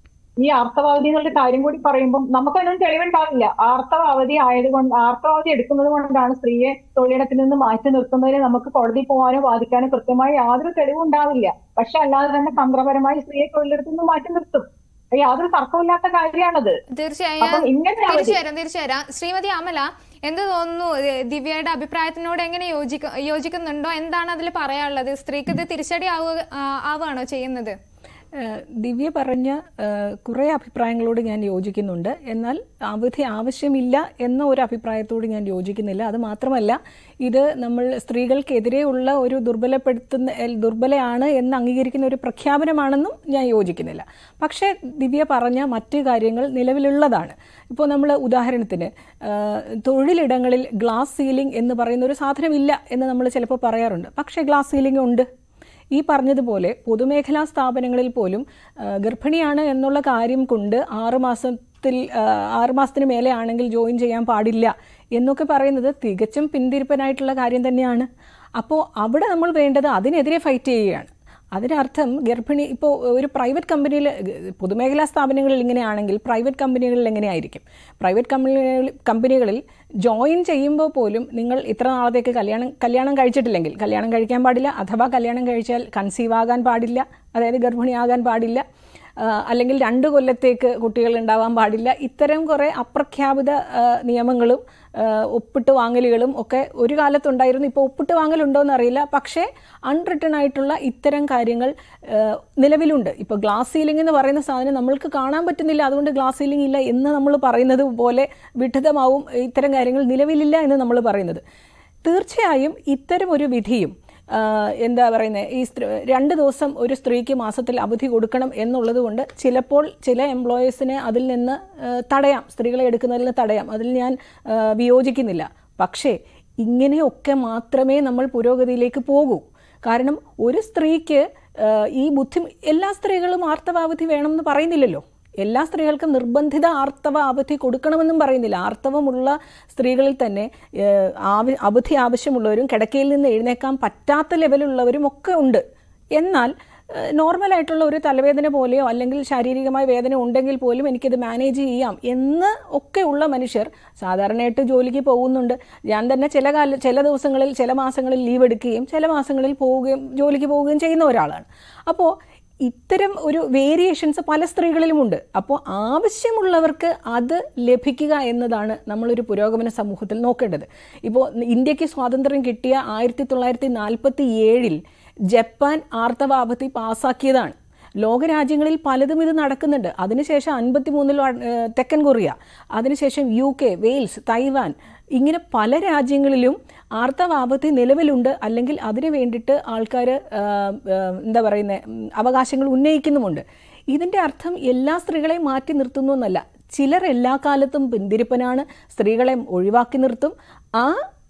ഈ ആർത്തവാവധി എന്നുള്ള കാര്യം കൂടി പറയുമ്പോൾ നമുക്കതിനൊന്നും തെളിവുണ്ടാവില്ല ആർത്തവാവധി ആയതുകൊണ്ട് ആർത്തവാവധി എടുക്കുന്നത് കൊണ്ടാണ് സ്ത്രീയെ തൊഴിലിടത്തിൽ നിന്ന് മാറ്റി നിർത്തുന്നതിന് നമുക്ക് കോടതി പോകാനോ വാദിക്കാനോ കൃത്യമായി യാതൊരു തെളിവും ഉണ്ടാവില്ല പക്ഷെ അല്ലാതെ തന്നെ തന്ത്രപരമായി സ്ത്രീയെ തൊഴിലിടത്തിൽ നിന്ന് മാറ്റി നിർത്തും അത് യാതൊരു തർക്കമില്ലാത്ത കാര്യമാണത് തീർച്ചയായും അപ്പം ഇങ്ങനെ അവധി തീർച്ചയായും തീർച്ചയായും ശ്രീമതി അമല എന്ത് തോന്നുന്നു ഏ, ദിവ്യയുടെ അഭിപ്രായത്തിനോട് എങ്ങനെ യോജിക്ക യോജിക്കുന്നുണ്ടോ എന്താണ് അതിൽ പറയാനുള്ളത് സ്ത്രീക്ക് ഇത് തിരിച്ചടി ആവുക ആ, ആവുകയാണോ ചെയ്യുന്നത് ഏഹ് ദിവ്യ പറഞ്ഞ ഏഹ് കുറേ അഭിപ്രായങ്ങളോട് ഞാൻ യോജിക്കുന്നുണ്ട് എന്നാൽ അവധി ആവശ്യമില്ല എന്ന ഒരു അഭിപ്രായത്തോട് ഞാൻ യോജിക്കുന്നില്ല അത് മാത്രമല്ല ഇത് നമ്മൾ സ്ത്രീകൾക്കെതിരെയുള്ള ഒരു ദുർബലപ്പെടുത്തുന്ന എൽ- ദുർബലയാണ് എന്ന് അംഗീകരിക്കുന്ന ഒരു പ്രഖ്യാപനമാണെന്നും ഞാൻ യോജിക്കുന്നില്ല പക്ഷേ ദിവ്യ പറഞ്ഞ മറ്റ് കാര്യങ്ങൾ നിലവിലുള്ളതാണ് ഇപ്പോൾ നമ്മൾ ഉദാഹരണത്തിന് ഏഹ് തൊഴിലിടങ്ങളിൽ ഗ്ലാസ് സീലിംഗ് എന്ന് പറയുന്ന ഒരു സാധനമില്ല എന്ന് നമ്മൾ ചിലപ്പോൾ പറയാറുണ്ട് പക്ഷേ ഗ്ലാസ് സീലിംഗ് ഉണ്ട് ഈ പറഞ്ഞതുപോലെ പൊതുമേഖലാ സ്ഥാപനങ്ങളിൽ പോലും ആ, ഗർഭിണിയാണ് എന്നുള്ള കാര്യം കൊണ്ട് ആറ് മാസത്തിൽ ആ, ആറ് മാസത്തിന് മേലെ ആണെങ്കിൽ ജോയിൻ ചെയ്യാൻ പാടില്ല എന്നൊക്കെ പറയുന്നത് തികച്ചും പിന്തിരിപ്പനായിട്ടുള്ള കാര്യം തന്നെയാണ് അപ്പോൾ അവിടെ നമ്മൾ വേണ്ടത് അതിനെതിരെ ഫൈറ്റ് ചെയ്യുകയാണ് അതിനർത്ഥം ഗർഭിണി ഇപ്പോൾ ഒരു പ്രൈവറ്റ് കമ്പനിയിൽ പൊതുമേഖലാ സ്ഥാപനങ്ങളിൽ ഇങ്ങനെയാണെങ്കിൽ പ്രൈവറ്റ് കമ്പനികളിൽ എങ്ങനെയായിരിക്കും പ്രൈവറ്റ് കമ്പനികളിൽ കമ്പനികളിൽ ജോയിൻ ചെയ്യുമ്പോൾ പോലും നിങ്ങൾ ഇത്ര നാളത്തേക്ക് കല്യാണം കല്യാണം കഴിച്ചിട്ടില്ലെങ്കിൽ കല്യാണം കഴിക്കാൻ പാടില്ല അഥവാ കല്യാണം കഴിച്ചാൽ കൺസീവ് ആകാൻ പാടില്ല അതായത് ഗർഭിണിയാകാൻ പാടില്ല ആ, അല്ലെങ്കിൽ രണ്ട് കൊല്ലത്തേക്ക് കുട്ടികൾ ഉണ്ടാവാൻ പാടില്ല ഇത്തരം കുറേ അപ്രഖ്യാപിത ആ, നിയമങ്ങളും ആ, ഒപ്പിട്ട് വാങ്ങലുകളും ഒക്കെ ഒരു കാലത്തുണ്ടായിരുന്നു ഇപ്പോൾ ഒപ്പിട്ട് വാങ്ങലുണ്ടോ എന്നറിയില്ല പക്ഷേ അൺറിട്ടൺ ആയിട്ടുള്ള ഇത്തരം കാര്യങ്ങൾ ആ, നിലവിലുണ്ട് ഇപ്പോൾ ഗ്ലാസ് സീലിംഗ് എന്ന് പറയുന്ന സാധനം നമ്മൾക്ക് കാണാൻ പറ്റുന്നില്ല അതുകൊണ്ട് ഗ്ലാസ് സീലിംഗ് ഇല്ല എന്ന് നമ്മൾ പറയുന്നത് പോലെ വിഡിതമാവും ഇത്തരം കാര്യങ്ങൾ നിലവിലില്ല എന്ന് നമ്മൾ പറയുന്നത് തീർച്ചയായും ഇത്തരം ഒരു വിധിയും ആ, എന്താ പറയുന്നത് ഈ സ്ത്രീ രണ്ട് ദിവസം ഒരു സ്ത്രീക്ക് മാസത്തിൽ അവധി കൊടുക്കണം എന്നുള്ളത് കൊണ്ട് ചിലപ്പോൾ ചില എംപ്ലോയേഴ്സിനെ അതിൽ നിന്ന് ആ, തടയാം സ്ത്രീകളെ എടുക്കുന്നതിൽ നിന്ന് തടയാം അതിൽ ഞാൻ ആ, വിയോജിക്കുന്നില്ല പക്ഷേ ഇങ്ങനെയൊക്കെ മാത്രമേ നമ്മൾ പുരോഗതിയിലേക്ക് പോകൂ കാരണം ഒരു സ്ത്രീക്ക് ആ, ഈ ബുദ്ധി എല്ലാ സ്ത്രീകളും ആർത്തവാവധി വേണമെന്ന് പറയുന്നില്ലല്ലോ എല്ലാ സ്ത്രീകൾക്കും നിർബന്ധിത ആർത്തവ അവധി കൊടുക്കണമെന്നും പറയുന്നില്ല ആർത്തവമുള്ള സ്ത്രീകളിൽ തന്നെ ഏഹ്, ആവ- അവധി ആവശ്യമുള്ളവരും കിടക്കയിൽ നിന്ന് എഴുന്നേക്കാൻ പറ്റാത്ത ലെവലുള്ളവരും ഒക്കെ ഉണ്ട് എന്നാൽ ഏഹ്, നോർമലായിട്ടുള്ള ഒരു തലവേദന പോലെയോ അല്ലെങ്കിൽ ശാരീരികമായ വേദന ഉണ്ടെങ്കിൽ പോലും എനിക്കിത് മാനേജ് ചെയ്യാം എന്ന് ഒക്കെ ഉള്ള മനുഷ്യർ സാധാരണയായിട്ട് ജോലിക്ക് പോകുന്നുണ്ട് ഞാൻ തന്നെ ചില കാല ചില ദിവസങ്ങളിൽ ചില മാസങ്ങളിൽ ലീവ് എടുക്കുകയും ചില മാസങ്ങളിൽ പോവുകയും ജോലിക്ക് പോവുകയും ചെയ്യുന്ന ഒരാളാണ് അപ്പോൾ ഇത്തരം ഒരു വേരിയേഷൻസ് പല സ്ത്രീകളിലുമുണ്ട് അപ്പോൾ ആവശ്യമുള്ളവർക്ക് അത് ലഭിക്കുക എന്നതാണ് നമ്മളൊരു പുരോഗമന സമൂഹത്തിൽ നോക്കേണ്ടത് ഇപ്പോൾ ഇന്ത്യക്ക് സ്വാതന്ത്ര്യം കിട്ടിയ ആയിരത്തി തൊള്ളായിരത്തി നാൽപ്പത്തി ഏഴിൽ ജപ്പാൻ ആർത്തവാപത്തി പാസ്സാക്കിയതാണ് ലോകരാജ്യങ്ങളിൽ പലതും ഇത് നടക്കുന്നുണ്ട് അതിനുശേഷം അൻപത്തി മൂന്നിൽ തെക്കൻ കൊറിയ അതിനുശേഷം യു കെ വെയിൽസ് തൈവാൻ ഇങ്ങനെ പല രാജ്യങ്ങളിലും ആർത്തവാപത്തി നിലവിലുണ്ട് അല്ലെങ്കിൽ അതിനു വേണ്ടിയിട്ട് ആൾക്കാർ എന്താ പറയുന്നത് അവകാശങ്ങൾ ഉന്നയിക്കുന്നുമുണ്ട് ഇതിൻ്റെ അർത്ഥം എല്ലാ സ്ത്രീകളെയും മാറ്റി നിർത്തുന്നു എന്നല്ല ചിലർ എല്ലാ കാലത്തും പിന്തിരിപ്പനാണ് സ്ത്രീകളെ ഒഴിവാക്കി നിർത്തും ആ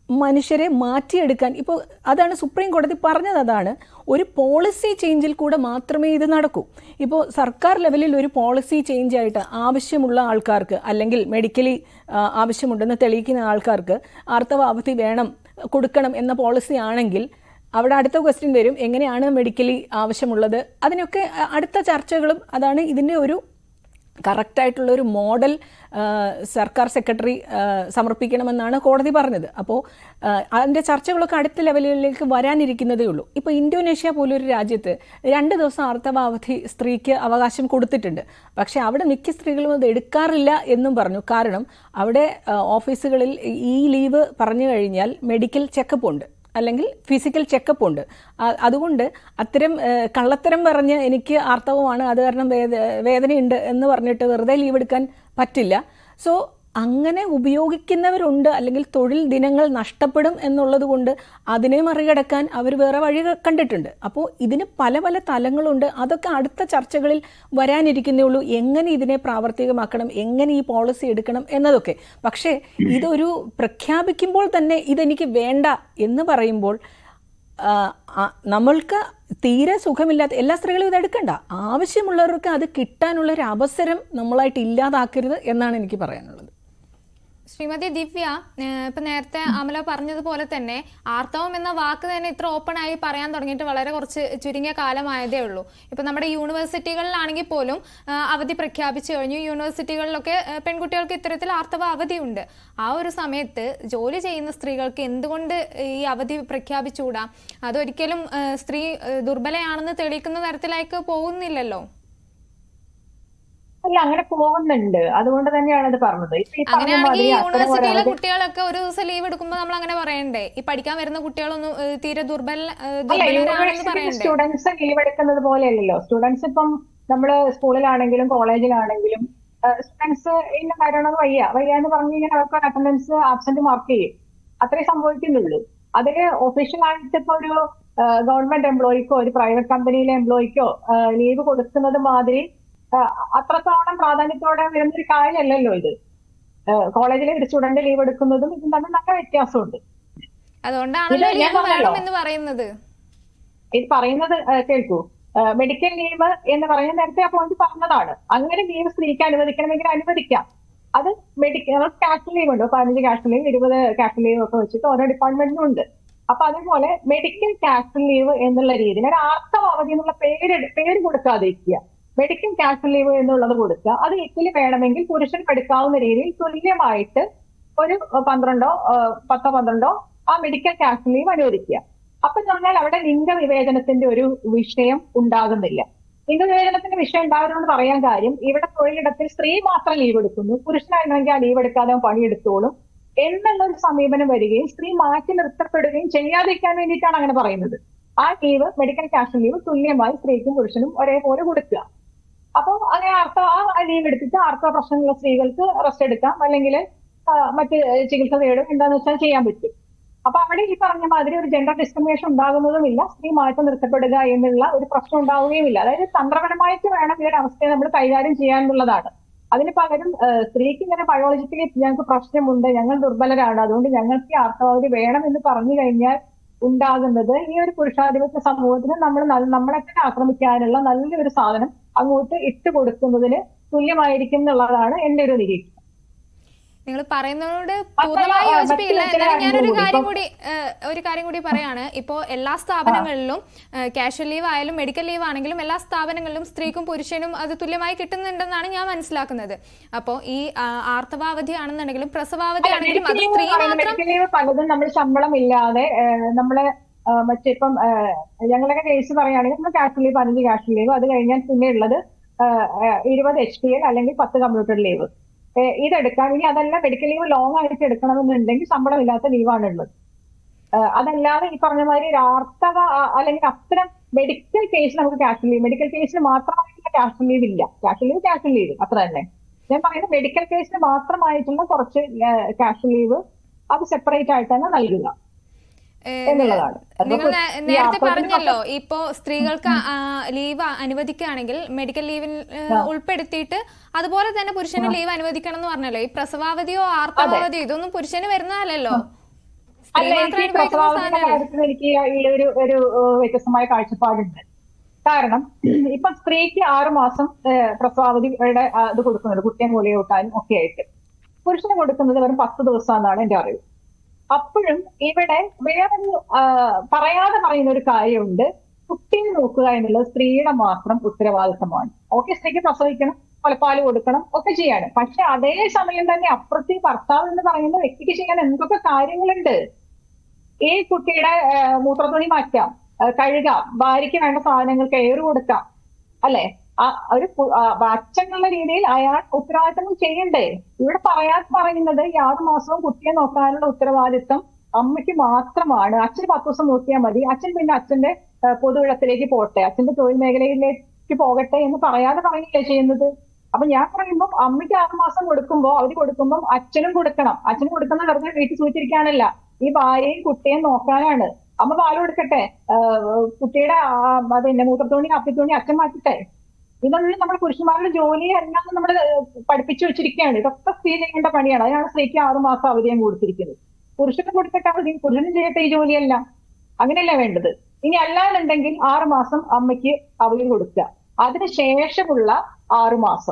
മനുഷ്യരെ മാറ്റിയെടുക്കാൻ ഇപ്പോൾ അതാണ് സുപ്രീം കോടതി പറഞ്ഞത് അതാണ് ഒരു പോളിസി ചേഞ്ചിൽ കൂടെ മാത്രമേ ഇത് നടക്കൂ ഇപ്പോൾ സർക്കാർ ലെവലിൽ ഒരു പോളിസി ചേഞ്ച് ആയിട്ട് ആവശ്യമുള്ള ആൾക്കാർക്ക് അല്ലെങ്കിൽ മെഡിക്കലി ആവശ്യമുണ്ടെന്ന് തെളിയിക്കുന്ന ആൾക്കാർക്ക് ആർത്തവ അവധി വേണം കൊടുക്കണം എന്ന പോളിസി ആണെങ്കിൽ അവിടെ അടുത്ത ക്വസ്റ്റ്യൻ വരും എങ്ങനെയാണ് മെഡിക്കലി ആവശ്യമുള്ളത് അതിനൊക്കെ അ- അടുത്ത ചർച്ചകളും അതാണ് ഇതിൻ്റെ ഒരു കറക്റ്റായിട്ടുള്ള ഒരു മോഡൽ ആ, സർക്കാർ സെക്രട്ടറി ആ, സമർപ്പിക്കണമെന്നാണ് കോടതി പറഞ്ഞത് അപ്പോൾ ആ, അതിൻ്റെ ചർച്ചകളൊക്കെ അടുത്ത ലെവലിലേക്ക് വരാനിരിക്കുന്നതേ ഉള്ളൂ ഇപ്പോൾ ഇന്തോനേഷ്യ പോലൊരു രാജ്യത്ത് രണ്ട് ദിവസം ആർത്തവ അവധി സ്ത്രീക്ക് അവകാശം കൊടുത്തിട്ടുണ്ട് പക്ഷേ അവിടെ മിക്ക സ്ത്രീകളും അത് എടുക്കാറില്ല എന്നും പറഞ്ഞു കാരണം അവിടെ ആ, ഓഫീസുകളിൽ ഈ ലീവ് പറഞ്ഞു കഴിഞ്ഞാൽ മെഡിക്കൽ ചെക്കപ്പ് ഉണ്ട് അല്ലെങ്കിൽ ഫിസിക്കൽ ചെക്കപ്പ് ഉണ്ട് ആ- അതുകൊണ്ട് അത്തരം ഏഹ്, കള്ളത്തരം പറഞ്ഞ് എനിക്ക് ആർത്തവമാണ് അത് കാരണം വേദ വേദനയുണ്ട് എന്ന് പറഞ്ഞിട്ട് വെറുതെ ലീവ് എടുക്കാൻ പറ്റില്ല സോ അങ്ങനെ ഉപയോഗിക്കുന്നവരുണ്ട് അല്ലെങ്കിൽ തൊഴിൽ ദിനങ്ങൾ നഷ്ടപ്പെടും എന്നുള്ളത് കൊണ്ട് അതിനെ മറികടക്കാൻ അവർ വേറെ വഴി കണ്ടിട്ടുണ്ട് അപ്പോൾ ഇതിന് പല പല തലങ്ങളുണ്ട് അതൊക്കെ അടുത്ത ചർച്ചകളിൽ വരാനിരിക്കുന്നേ ഉള്ളൂ എങ്ങനെ ഇതിനെ പ്രാവർത്തികമാക്കണം എങ്ങനെ ഈ പോളിസി എടുക്കണം എന്നതൊക്കെ പക്ഷേ ഇതൊരു പ്രഖ്യാപിക്കുമ്പോൾ തന്നെ ഇതെനിക്ക് വേണ്ട എന്ന് പറയുമ്പോൾ ആ, ആ, നമ്മൾക്ക് തീരെ സുഖമില്ലാത്ത എല്ലാ സ്ത്രീകളും ഇത് എടുക്കണ്ട ആവശ്യമുള്ളവർക്ക് അത് കിട്ടാനുള്ള ഒരു അവസരം നമ്മളായിട്ട് ഇല്ലാതാക്കരുത് എന്നാണ് എനിക്ക് പറയാനുള്ളത് ശ്രീമതി ദിവ്യ ഏഹ് ഇപ്പൊ നേരത്തെ അമല പറഞ്ഞതുപോലെ തന്നെ ആർത്തവം എന്ന വാക്ക് തന്നെ ഇത്ര ഓപ്പൺ ആയി പറയാൻ തുടങ്ങിയിട്ട് വളരെ കുറച്ച് ചുരുങ്ങിയ കാലമായതേ ഉള്ളൂ ഇപ്പൊ നമ്മുടെ യൂണിവേഴ്സിറ്റികളിലാണെങ്കിൽ പോലും ആഹ് അവധി പ്രഖ്യാപിച്ചു കഴിഞ്ഞു യൂണിവേഴ്സിറ്റികളിലൊക്കെ ഏഹ് പെൺകുട്ടികൾക്ക് ഇത്തരത്തിൽ ആർത്തവ അവധിയുണ്ട് ആ ഒരു സമയത്ത് ജോലി ചെയ്യുന്ന സ്ത്രീകൾക്ക് എന്തുകൊണ്ട് ഈ അവധി പ്രഖ്യാപിച്ചുകൂടാ അതൊരിക്കലും ഏഹ് സ്ത്രീ ഏഹ് ദുർബലയാണെന്ന് തെളിയിക്കുന്ന തരത്തിലേക്ക് പോകുന്നില്ലല്ലോ അല്ല അങ്ങനെ പോകുന്നുണ്ട് അതുകൊണ്ട് തന്നെയാണ് ഇത് പറഞ്ഞത് ഇപ്പൊ ഈ പറഞ്ഞ അങ്ങനെയാണെങ്കിൽ മാതിരി ഈ അത്തരം യൂണിവേഴ്സിറ്റിയിലെ ഒരാള് കുട്ടികളൊക്കെ ഒരു ദിവസം ലീവ് എടുക്കുമ്പോൾ നമ്മൾ അങ്ങനെ പറയണ്ടേ ഈ പഠിക്കാൻ വരുന്ന കുട്ടികളൊന്നും ഏഹ്, തീരെ ദുർബല ഏഹ്, അല്ല ദുർബലരാണെന്ന് യൂണിവേഴ്സിറ്റി പറയണ്ടേ സ്റ്റുഡൻസ് ലീവ് എടുക്കുന്നത് പോലെയല്ലല്ലോ സ്റ്റുഡൻസ് ഇപ്പം നമ്മള് സ്കൂളിലാണെങ്കിലും കോളേജിലാണെങ്കിലും സ്റ്റുഡൻസ് ഇന്ന കാര്യമാണെന്ന് വയ്യ വയ്യ എന്ന് പറഞ്ഞു കഴിഞ്ഞാൽ അവർക്ക് അറ്റൻഡൻസ് ആബ്സെന്റ് മാർക്ക് ചെയ്യും അത്രേ സംഭവിക്കുന്നുള്ളൂ അതില് ഒഫീഷ്യൽ ആയിട്ട് ഇപ്പൊ ഒരു ഗവൺമെന്റ് എംപ്ലോയിക്കോ ഒരു പ്രൈവറ്റ് കമ്പനിയിലെ എംപ്ലോയിക്കോ ലീവ് കൊടുക്കുന്നത് മാതിരി ആ, അത്രത്തോളം പ്രാധാന്യത്തോടെ വരുന്ന ഒരു കാര്യമല്ലല്ലോ ഇത് കോളേജിലെ ഒരു സ്റ്റുഡന്റ് ലീവ് എടുക്കുന്നതും ഇതും തമ്മിൽ നല്ല വ്യത്യാസമുണ്ട് അതുകൊണ്ടാണല്ലോ ഇത് ഞാൻ ലീവ് പറഞ്ഞല്ലോ. വേണം എന്ന് പറയുന്നത് ഇത് പറയുന്നത് ആ, കേൾക്കൂ മെഡിക്കൽ ലീവ് എന്ന് പറയുന്ന നേരത്തെ ആ പോയിന്റ് പറഞ്ഞതാണ് അങ്ങനെ ലീവ് സ്ത്രീക്ക് അനുവദിക്കണമെങ്കിൽ അനുവദിക്കാം അത് മെഡിക്കൽ ക്യാഷ് ലീവ് ഉണ്ട് പതിനഞ്ച് ക്യാഷ് ലീവ് ഇരുപത് ക്യാഷ് ലീവ് ഒക്കെ വെച്ചിട്ട് ഓരോ ഡിപ്പാർട്ട്മെന്റിനും ഉണ്ട് അപ്പൊ അതേപോലെ മെഡിക്കൽ ക്യാഷ് ലീവ് എന്നുള്ള രീതിയിൽ ഒരു ആർത്തവ അവധി എന്നുള്ള പേര് പേര് കൊടുക്കാതിരിക്കുക മെഡിക്കൽ ക്യാഷ് ലീവ് എന്നുള്ളത് കൊടുക്കുക അത് എക്കിൽ വേണമെങ്കിൽ പുരുഷൻ എടുക്കാവുന്ന രീതിയിൽ തുല്യമായിട്ട് ഒരു പന്ത്രണ്ടോ ആ, പത്തോ പന്ത്രണ്ടോ ആ മെഡിക്കൽ ക്യാഷ് ലീവ് അനുവദിക്കുക അപ്പൊ പറഞ്ഞാൽ അവിടെ ലിംഗവിവേചനത്തിന്റെ ഒരു വിഷയം ഉണ്ടാകുന്നില്ല ലിംഗവിവേചനത്തിന്റെ വിഷയം ഉണ്ടാകുന്നതെന്ന് പറയാൻ കാര്യം ഇവിടെ തൊഴിലിടത്തിൽ സ്ത്രീ മാത്രം ലീവ് എടുക്കുന്നു പുരുഷനായിരുന്നെങ്കിൽ ആ ലീവ് എടുക്കാതെ അവൻ പണിയെടുത്തോളും എന്നുള്ള ഒരു സമീപനം വരികയും സ്ത്രീ മാറ്റി നിർത്തപ്പെടുകയും ചെയ്യാതിരിക്കാൻ വേണ്ടിയിട്ടാണ് അങ്ങനെ പറയുന്നത് ആ ലീവ് മെഡിക്കൽ ക്യാഷ് ലീവ് തുല്യമായി സ്ത്രീക്കും പുരുഷനും ഒരേപോലെ കൊടുക്കുക അപ്പൊ അങ്ങനെ ആർത്തവ ആ ലീവ് എടുത്തിട്ട് ആർത്തവ പ്രശ്നമുള്ള സ്ത്രീകൾക്ക് റെസ്റ്റ് എടുക്കാം അല്ലെങ്കിൽ മറ്റ് ചികിത്സ തേടും എന്താന്ന് വെച്ചാൽ ചെയ്യാൻ പറ്റും അപ്പൊ അവിടെ ഈ പറഞ്ഞ മാതിരി ഒരു ജെൻഡർ ഡിസ്ക്രിമിനേഷൻ ഉണ്ടാകുന്നതുമില്ല സ്ത്രീ മാറ്റി നിർത്തപ്പെടുക എന്നുള്ള ഒരു പ്രശ്നം ഉണ്ടാവുകയുമില്ല അതായത് തന്ത്രപരമായിട്ട് വേണം ഈ ഒരു അവസ്ഥയെ നമ്മൾ കൈകാര്യം ചെയ്യാനുള്ളതാണ് അതിന് പകരം ആ, സ്ത്രീക്ക് ഇങ്ങനെ ബയോളജിക്കലി ഞങ്ങൾക്ക് പ്രശ്നമുണ്ട് ഞങ്ങൾ ദുർബലരാണ് അതുകൊണ്ട് ഞങ്ങൾക്ക് ഈ ആർത്തവാവധി വേണം എന്ന് പറഞ്ഞു കഴിഞ്ഞാൽ ഉണ്ടാകുന്നത് ഈ ഒരു പുരുഷാധിപത്യ സമൂഹത്തിന് നമ്മൾ ന- നമ്മളെ തന്നെ ആക്രമിക്കാനുള്ള നല്ലൊരു സാധനം അങ്ങോട്ട് ഇട്ട് കൊടുക്കുന്നതിന് തുല്യമായിരിക്കും എന്നുള്ളതാണ് എന്റെ ഒരു നിരീക്ഷണം നിങ്ങൾ പറയുന്നതിനോട് മാത്രമല്ല, പൂർണ്ണമായി ആ, യോജിപ്പില്ല മറ്റൊരു എന്നാലും ഞാനൊരു കാര്യം കാര്യം കൂടി. കൂടി ഏഹ്, ഒരു കാര്യം കൂടി പറയാണ് ഇപ്പോ എല്ലാ സ്ഥാപനങ്ങളിലും കാഷ്വൽ ലീവ് ആയാലും മെഡിക്കൽ ലീവ് ആണെങ്കിലും എല്ലാ സ്ഥാപനങ്ങളിലും സ്ത്രീക്കും പുരുഷനും അത് തുല്യമായി കിട്ടുന്നുണ്ടെന്നാണ് ഞാൻ മനസ്സിലാക്കുന്നത് അപ്പോ ഈ ആ, ആർത്തവാവധി ആണെന്നുണ്ടെങ്കിലും പ്രസവാവധി ആണെങ്കിലും അത് സ്ത്രീ മാത്രം മെഡിക്കൽ ലീവ് പലതും നമ്മൾ ശമ്പളം ഇല്ലാതെ ഏഹ്, നമ്മള് ഏഹ്, മറ്റിപ്പം ഏഹ്, ഞങ്ങളൊക്കെ കേസ് പറയുകയാണെങ്കിൽ നമ്മൾ ക്യാഷ് ലീവ് പതിനഞ്ച് ക്യാഷ് ലീവ് അത് കഴിഞ്ഞാൽ പിന്നെ ഉള്ളത് ഏഹ്, ഏഹ്, ഇരുപത് എച്ച് പി എൽ അല്ലെങ്കിൽ പത്ത് കമ്പ്യൂട്ടർ ലീവ് ഏഹ്, ഇതെടുക്കാം ഇനി അതല്ല മെഡിക്കൽ ലീവ് ലോങ് ആയിട്ട് എടുക്കണമെന്നുണ്ടെങ്കിൽ ശമ്പളം ഇല്ലാത്ത ലീവാണ് ഉള്ളത് ഏഹ്, അതല്ലാതെ ഈ പറഞ്ഞ മാതിരി ഒരു ആർത്തവ ആ- അല്ലെങ്കിൽ അത്തരം മെഡിക്കൽ കേസിൽ നമുക്ക് ക്യാഷ് ലീവ് മെഡിക്കൽ കേസിൽ മാത്രമായിട്ടുള്ള ക്യാഷ് ലീവ് ഇല്ല ക്യാഷ് ലീവ് ക്യാഷ് ലീവ് അത്ര തന്നെ ഞാൻ പറയുന്നത് മെഡിക്കൽ കേസിന് മാത്രമായിട്ടുള്ള കുറച്ച് ക്യാഷ് ലീവ് അത് സെപ്പറേറ്റ് ആയിട്ട് തന്നെ നൽകുക ഏഹ്, എന്നുള്ളതാണ്. അത് നിങ്ങൾ നേ- ഈ നേരത്തെ ആർത്തവത്തിന് പറഞ്ഞല്ലോ ഇപ്പോ സ്ത്രീകൾക്ക് ലീവ് അനുവദിക്കുകയാണെങ്കിൽ മെഡിക്കൽ ലീവിൽ ഉൾപ്പെടുത്തിയിട്ട് അതുപോലെ തന്നെ പുരുഷന് ലീവ് അനുവദിക്കണം എന്ന് പറഞ്ഞല്ലോ ഈ പ്രസവാവധിയോ ആർത്തവാവധിയോ ഇതൊന്നും പുരുഷന് വരുന്നതല്ലല്ലോ സ്ത്രീ അല്ല മാത്രം എനിക്ക് അനുഭവിക്കുന്ന പ്രസവാവധിയുടെ സാധനമല്ലേ കാര്യത്തിൽ എനിക്ക് ഈ ഒരു ഒരു ഏഹ്, വ്യത്യസ്തമായ കാഴ്ചപ്പാടുണ്ട് കാരണം ഇപ്പൊ സ്ത്രീക്ക് ആറു മാസം ഏഹ്, പ്രസവാവധിയുടെ ആ, ഇത് കൊടുക്കുന്നുണ്ട് കുട്ടിയെ മൂലയൂട്ടാനും ഒക്കെ ആയിട്ട് പുരുഷന് കൊടുക്കുന്നത് വെറും പത്ത് ദിവസമാണെന്നാണ് എന്റെ അറിവ് അപ്പോഴും ഇവിടെ വേറൊരു ആ, പറയാതെ പറയുന്ന ഒരു കാര്യമുണ്ട് കുട്ടിയെ നോക്കുക എന്നുള്ളത് സ്ത്രീയുടെ മാത്രം ഉത്തരവാദിത്തമാണ് ഓക്കെ സ്ത്രീക്ക് പ്രസവിക്കണം മുലപ്പാല് കൊടുക്കണം ഒക്കെ ചെയ്യാണ് പക്ഷെ അതേ സമയം തന്നെ അപ്പുറത്ത് ഈ ഭർത്താവ് എന്ന് പറയുന്ന വ്യക്തിക്ക് ചെയ്യാൻ എന്തൊക്കെ കാര്യങ്ങളുണ്ട് ഈ കുട്ടിയുടെ ആ, മൂത്രത്തുണി മാറ്റാം ആ, കഴുകാം ഭാര്യയ്ക്ക് വേണ്ട സാധനങ്ങൾ കെയർ കൊടുക്കാം അല്ലെ ആ ഒരു പു- ആ, അച്ഛൻ എന്നുള്ള രീതിയിൽ അയാൾ ഉത്തരവാദിത്തങ്ങൾ ചെയ്യണ്ടേ ഇവിടെ പറയാതെ പറയുന്നത് ഈ ആറു മാസവും കുട്ടിയെ നോക്കാനുള്ള ഉത്തരവാദിത്തം അമ്മയ്ക്ക് മാത്രമാണ് അച്ഛൻ പത്ത് ദിവസം നോക്കിയാൽ മതി അച്ഛൻ പിന്നെ അച്ഛന്റെ ആ, പൊതുവിടത്തിലേക്ക് പോട്ടെ അച്ഛന്റെ തൊഴിൽ മേഖലയിലേക്ക് പോകട്ടെ എന്ന് പറയാതെ പറയുകയല്ലേ ചെയ്യുന്നത് അപ്പൊ ഞാൻ പറയുമ്പോൾ അമ്മയ്ക്ക് ആറ് മാസം കൊടുക്കുമ്പോൾ അവര് കൊടുക്കുമ്പോൾ അച്ഛനും കൊടുക്കണം അച്ഛനും കൊടുക്കുന്ന വെറുതെ വീട്ടിൽ സൂചിച്ചിരിക്കാനല്ല ഈ ഭാര്യയും കുട്ടിയും നോക്കാനാണ് അമ്മ പാല് കൊടുക്കട്ടെ ആഹ് കുട്ടിയുടെ ആ, പിന്നെ മൂത്രത്തോണി അപ്പിത്തോണി അച്ഛൻ മാറ്റട്ടെ ഇതൊന്നും നമ്മുടെ പുരുഷന്മാരുടെ ജോലി എല്ലാം നമ്മൾ പഠിപ്പിച്ചു വെച്ചിരിക്കുകയാണ് ഇതൊക്കെ സ്ത്രീ ചെയ്യേണ്ട പണിയാണ് അതിനാണ് സ്ത്രീക്ക് ആറു മാസം അവധിയും കൊടുത്തിരിക്കുന്നത് പുരുഷന് കൊടുക്കട്ടെ അവധി പുരുഷനും ചെയ്യട്ടെ ഈ ജോലിയല്ല അങ്ങനെയല്ല വേണ്ടത് ഇനി അല്ലാന്നുണ്ടെങ്കിൽ ആറു മാസം അമ്മയ്ക്ക് അവധി കൊടുക്കുക അതിനുശേഷമുള്ള ആറു മാസം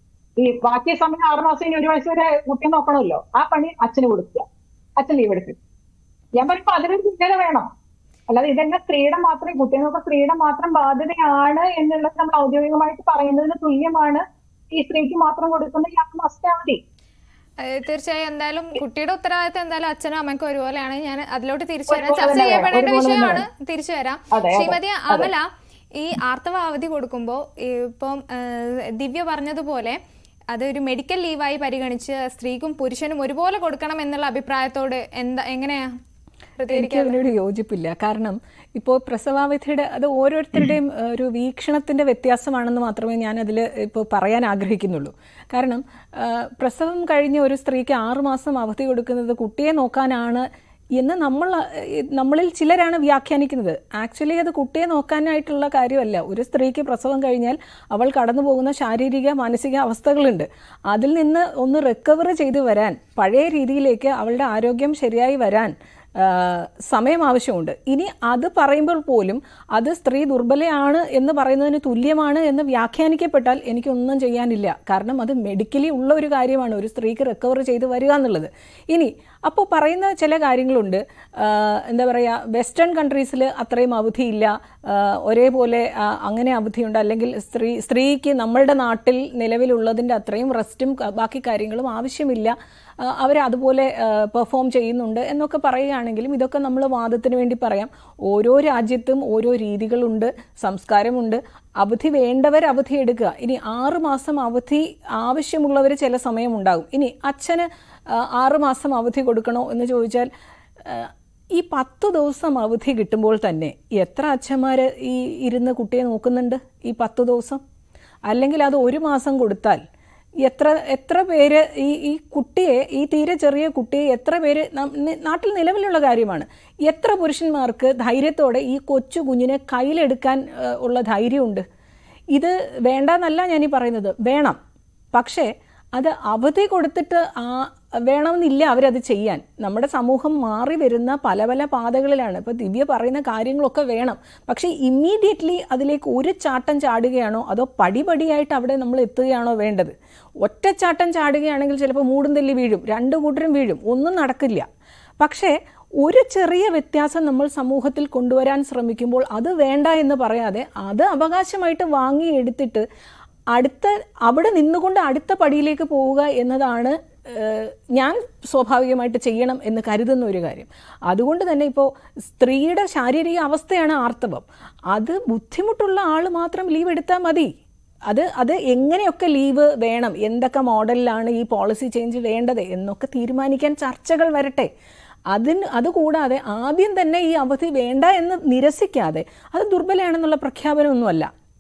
ഈ ബാക്കി സമയം ആറു മാസം ഇനി ഒരു വയസ്സ് വരെ കുട്ടിയെ നോക്കണമല്ലോ ആ പണി അച്ഛന് കൊടുക്കുക അച്ഛൻ ലീവ് എടുക്കും ഞാൻ പറയുമ്പോ അതിനൊരു തുല്യത വേണം അല്ലാതെ ഇതെല്ലാം സ്ത്രീയുടെ മാത്രം കുട്ടിയെ നോക്കാൻ സ്ത്രീയുടെ മാത്രം ബാധ്യതയാണ് എന്നുള്ളത് നമ്മൾ ഔദ്യോഗികമായിട്ട് പറയുന്നതിന് തുല്യമാണ് ഈ സ്ത്രീക്ക് മാത്രം കൊടുക്കുന്ന ഈ ആറ് മാസത്തെ അവധി ഏഹ് തീർച്ചയായും എന്തായാലും കുട്ടിയുടെ ഉത്തരവാദിത്തം എന്തായാലും അച്ഛനും അമ്മയ്ക്കും ഒരുപോലെയാണ് ഞാൻ അതിലോട്ട് തിരിച്ചു വരാം ഒരുപോലെ ചർച്ച തന്നെ ചെയ്യപ്പെടേണ്ട ഒരുപോലെ തന്നെ വിഷയമാണ് തിരിച്ചു വരാം അതെ, അതെ, ശ്രീമതി അതെ. അമല ഈ ആർത്തവ അവധി കൊടുക്കുമ്പോൾ ഇപ്പം ഏഹ്, ദിവ്യ പറഞ്ഞതുപോലെ അതൊരു മെഡിക്കൽ ലീവായി പരിഗണിച്ച് സ്ത്രീക്കും പുരുഷനും ഒരുപോലെ കൊടുക്കണം എന്നുള്ള അഭിപ്രായത്തോട് എന്താ എങ്ങനെയാ എനിക്ക് പ്രതികരിക്കുക അതിനോട് യോജിപ്പില്ല കാരണം ഇപ്പോൾ പ്രസവാവധിയുടെ അത് ഓരോരുത്തരുടെയും ഏഹ്, ഒരു വീക്ഷണത്തിന്റെ വ്യത്യാസമാണെന്ന് മാത്രമേ ഞാൻ അതിൽ ഇപ്പോൾ പറയാൻ ആഗ്രഹിക്കുന്നുള്ളൂ കാരണം ഏഹ്, പ്രസവം കഴിഞ്ഞ് ഒരു സ്ത്രീക്ക് ആറുമാസം അവധി കൊടുക്കുന്നത് കുട്ടിയെ നോക്കാനാണ് എന്ന് നമ്മൾ ഏഹ്, നമ്മളിൽ ചിലരാണ് വ്യാഖ്യാനിക്കുന്നത് ആക്ച്വലി അത് കുട്ടിയെ നോക്കാനായിട്ടുള്ള കാര്യമല്ല ഒരു സ്ത്രീക്ക് പ്രസവം കഴിഞ്ഞാൽ അവൾ കടന്നു പോകുന്ന ശാരീരിക മാനസിക അവസ്ഥകളുണ്ട് അതിൽ നിന്ന് ഒന്ന് റിക്കവർ ചെയ്തു വരാൻ പഴയ രീതിയിലേക്ക് അവളുടെ ആരോഗ്യം ശരിയായി വരാൻ ആ, സമയം ആവശ്യമുണ്ട് ഇനി അത് പറയുമ്പോൾ പോലും അത് സ്ത്രീ ദുർബലയാണ് എന്ന് പറയുന്നതിന് തുല്യമാണ് എന്ന് വ്യാഖ്യാനിക്കപ്പെട്ടാൽ എനിക്കൊന്നും ചെയ്യാനില്ല കാരണം അത് മെഡിക്കലി ഉള്ള ഒരു കാര്യമാണ് ഒരു സ്ത്രീക്ക് റിക്കവർ ചെയ്ത് വരിക എന്നുള്ളത് ഇനി അപ്പോൾ പറയുന്ന ചില കാര്യങ്ങളുണ്ട് ആ, എന്താ പറയുക വെസ്റ്റേൺ കൺട്രീസിൽ അത്രയും അവധിയില്ല ആ, ഒരേപോലെ ആ, അങ്ങനെ അവധിയുണ്ട് അല്ലെങ്കിൽ സ്ത്രീ സ്ത്രീക്ക് നമ്മളുടെ നാട്ടിൽ നിലവിലുള്ളതിൻ്റെ അത്രയും റെസ്റ്റും ക- ബാക്കി കാര്യങ്ങളും ആവശ്യമില്ല അവർ അതുപോലെ പെർഫോം ചെയ്യുന്നുണ്ട് എന്നൊക്കെ പറയുകയാണെങ്കിലും ഇതൊക്കെ നമ്മൾ വാദത്തിന് വേണ്ടി പറയാം ഓരോ രാജ്യത്തും ഓരോ രീതികളുണ്ട് സംസ്കാരമുണ്ട് അവധി വേണ്ടവർ അവധി എടുക്കുക ഇനി ആറ് മാസം അവധി ആവശ്യമുള്ളവർ ചില സമയമുണ്ടാകും ഇനി അച്ഛന് ആ, ആറ് മാസം അവധി കൊടുക്കണോ എന്ന് ചോദിച്ചാൽ ആ, ഈ പത്ത് ദിവസം അവധി കിട്ടുമ്പോൾ തന്നെ എത്ര അച്ഛന്മാർ ഈ ഇരുന്ന് കുട്ടിയെ നോക്കുന്നുണ്ട് ഈ പത്ത് ദിവസം അല്ലെങ്കിൽ അത് ഒരു മാസം കൊടുത്താൽ എത്ര എത്ര പേര് ഈ ഈ കുട്ടിയെ ഈ തീരെ ചെറിയ കുട്ടിയെ എത്ര പേര് നം- നി- നാട്ടിൽ നിലവിലുള്ള കാര്യമാണ് എത്ര പുരുഷന്മാർക്ക് ധൈര്യത്തോടെ ഈ കൊച്ചു കുഞ്ഞിനെ കയ്യിലെടുക്കാൻ ഏഹ്, ഉള്ള ധൈര്യമുണ്ട് ഇത് വേണ്ടെന്നല്ല ഞാൻ ഈ പറയുന്നത് വേണം പക്ഷേ അത് അവധി കൊടുത്തിട്ട് ആ വേണമെന്നില്ല അവരത് ചെയ്യാൻ നമ്മുടെ സമൂഹം മാറി വരുന്ന പല പല പാതകളിലാണ് ഇപ്പോൾ ദിവ്യ പറയുന്ന കാര്യങ്ങളൊക്കെ വേണം പക്ഷേ ഇമ്മീഡിയറ്റ്ലി അതിലേക്ക് ഒരു ചാട്ടം ചാടുകയാണോ അതോ പടിപടിയായിട്ട് അവിടെ നമ്മൾ എത്തുകയാണോ വേണ്ടത് ഒറ്റച്ചാട്ടം ചാടുകയാണെങ്കിൽ ചിലപ്പോൾ മൂടും തെല്ലി വീഴും രണ്ടു കൂട്ടരും വീഴും ഒന്നും നടക്കില്ല പക്ഷേ ഒരു ചെറിയ വ്യത്യാസം നമ്മൾ സമൂഹത്തിൽ കൊണ്ടുവരാൻ ശ്രമിക്കുമ്പോൾ അത് വേണ്ട എന്ന് പറയാതെ അത് അവകാശമായിട്ട് വാങ്ങി എടുത്തിട്ട് അടുത്ത അവിടെ നിന്നുകൊണ്ട് അടുത്ത പടിയിലേക്ക് പോവുക എന്നതാണ് ഏഹ്, ഞാൻ സ്വാഭാവികമായിട്ട് ചെയ്യണം എന്ന് കരുതുന്ന ഒരു കാര്യം അതുകൊണ്ട് തന്നെ ഇപ്പോൾ സ്ത്രീയുടെ ശാരീരിക അവസ്ഥയാണ് ആർത്തവം അത് ബുദ്ധിമുട്ടുള്ള ആൾ മാത്രം ലീവ് എടുത്താൽ മതി അത് അത് എങ്ങനെയൊക്കെ ലീവ് വേണം എന്തൊക്കെ മോഡലിലാണ് ഈ പോളിസി ചേഞ്ച് വേണ്ടത് എന്നൊക്കെ തീരുമാനിക്കാൻ ചർച്ചകൾ വരട്ടെ അതിന് അതുകൂടാതെ ആദ്യം തന്നെ ഈ അവധി വേണ്ട എന്ന് നിരസിക്കാതെ അത് ദുർബലയാണെന്നുള്ള പ്രഖ്യാപനമൊന്നുമല്ല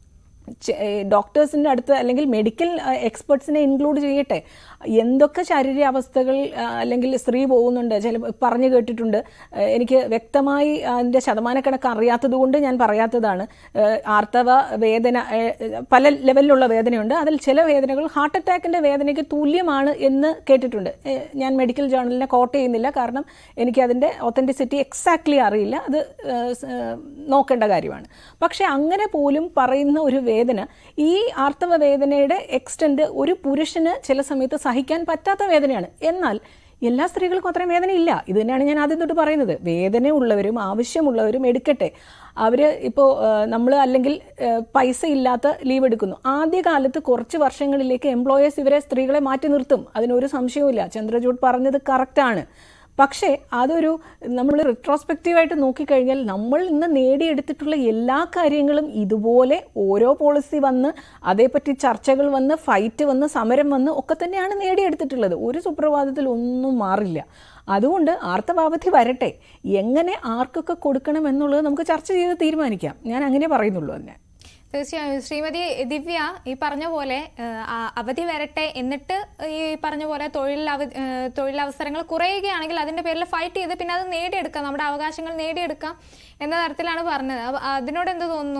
ഡോക്ടേഴ്സിൻ്റെ അടുത്ത് അല്ലെങ്കിൽ മെഡിക്കൽ എക്സ്പെർട്സിനെ ഇൻക്ലൂഡ് ചെയ്യട്ടെ എന്തൊക്കെ ശാരീരിക അവസ്ഥകൾ ആ, അല്ലെങ്കിൽ സ്ത്രീ പോകുന്നുണ്ട് ചില പറഞ്ഞു കേട്ടിട്ടുണ്ട് ആ, എനിക്ക് വ്യക്തമായി അതിൻ്റെ ശതമാനക്കണക്ക് അറിയാത്തത് കൊണ്ട് ഞാൻ പറയാത്തതാണ് ആ, ആർത്തവ വേദന ആ, പല ലെവലിലുള്ള വേദനയുണ്ട് അതിൽ ചില വേദനകൾ ഹാർട്ട് അറ്റാക്കിൻ്റെ വേദനയ്ക്ക് തുല്യമാണ് എന്ന് കേട്ടിട്ടുണ്ട് ഏ, ഞാൻ മെഡിക്കൽ ജേർണലിനെ കോട്ട് ചെയ്യുന്നില്ല കാരണം എനിക്ക് അതിൻ്റെ ഒത്തൻറ്റിസിറ്റി എക്സാക്ട്ലി അറിയില്ല അത് ആ, സ്, ആ, നോക്കേണ്ട കാര്യമാണ് പക്ഷേ അങ്ങനെ പോലും പറയുന്ന ഒരു വേദന ഈ ആർത്തവ വേദനയുടെ എക്സ്റ്റെൻഡ് ഒരു പുരുഷന് ചില സമയത്ത് സഹിക്കാൻ പറ്റാത്ത വേദനയാണ് എന്നാൽ എല്ലാ സ്ത്രീകൾക്കും അത്രയും വേദന ഇല്ല ഇത് തന്നെയാണ് ഞാൻ ആദ്യം തൊട്ട് പറയുന്നത് വേദന ഉള്ളവരും ആവശ്യമുള്ളവരും എടുക്കട്ടെ അവർ ഇപ്പോൾ നമ്മൾ അല്ലെങ്കിൽ ആ, പൈസ ഇല്ലാത്ത ലീവ് എടുക്കുന്നു ആദ്യകാലത്ത് കുറച്ച് വർഷങ്ങളിലേക്ക് എംപ്ലോയേഴ്സ് ഇവരെ സ്ത്രീകളെ മാറ്റി നിർത്തും അതിനൊരു സംശയവുമില്ല ചന്ദ്രചൂഡ് പറഞ്ഞത് കറക്റ്റാണ് പക്ഷേ അതൊരു നമ്മൾ റിട്രോസ്പെക്റ്റീവായിട്ട് നോക്കിക്കഴിഞ്ഞാൽ നമ്മൾ ഇന്ന് നേടിയെടുത്തിട്ടുള്ള എല്ലാ കാര്യങ്ങളും ഇതുപോലെ ഓരോ പോളിസി വന്ന് അതേപ്പറ്റി ചർച്ചകൾ വന്ന് ഫൈറ്റ് വന്ന് സമരം വന്ന് ഒക്കെ തന്നെയാണ് നേടിയെടുത്തിട്ടുള്ളത് ഒരു സുപ്രഭാതത്തിൽ ഒന്നും മാറില്ല അതുകൊണ്ട് ആർത്തവാവധി വരട്ടെ എങ്ങനെ ആർക്കൊക്കെ കൊടുക്കണം എന്നുള്ളത് നമുക്ക് ചർച്ച ചെയ്ത് തീരുമാനിക്കാം ഞാൻ അങ്ങനെ പറയുന്നുള്ളൂ അതിനെ തീർച്ചയായും ശ്രീമതി ദിവ്യ ഈ പറഞ്ഞ പോലെ ഏഹ്, ആ അവധി വരട്ടെ എന്നിട്ട് ഈ പറഞ്ഞ പോലെ തൊഴിൽ അവ- ഏഹ്, തൊഴിലവസരങ്ങൾ കുറയുകയാണെങ്കിൽ അതിന്റെ പേരിൽ ഫൈറ്റ് ചെയ്ത് പിന്നെ അത് നേടിയെടുക്കാം നമ്മുടെ അവകാശങ്ങൾ നേടിയെടുക്കാം എന്ന തരത്തിലാണ് പറഞ്ഞത് അപ്പൊ അതിനോട് എന്ത് തോന്നുന്നു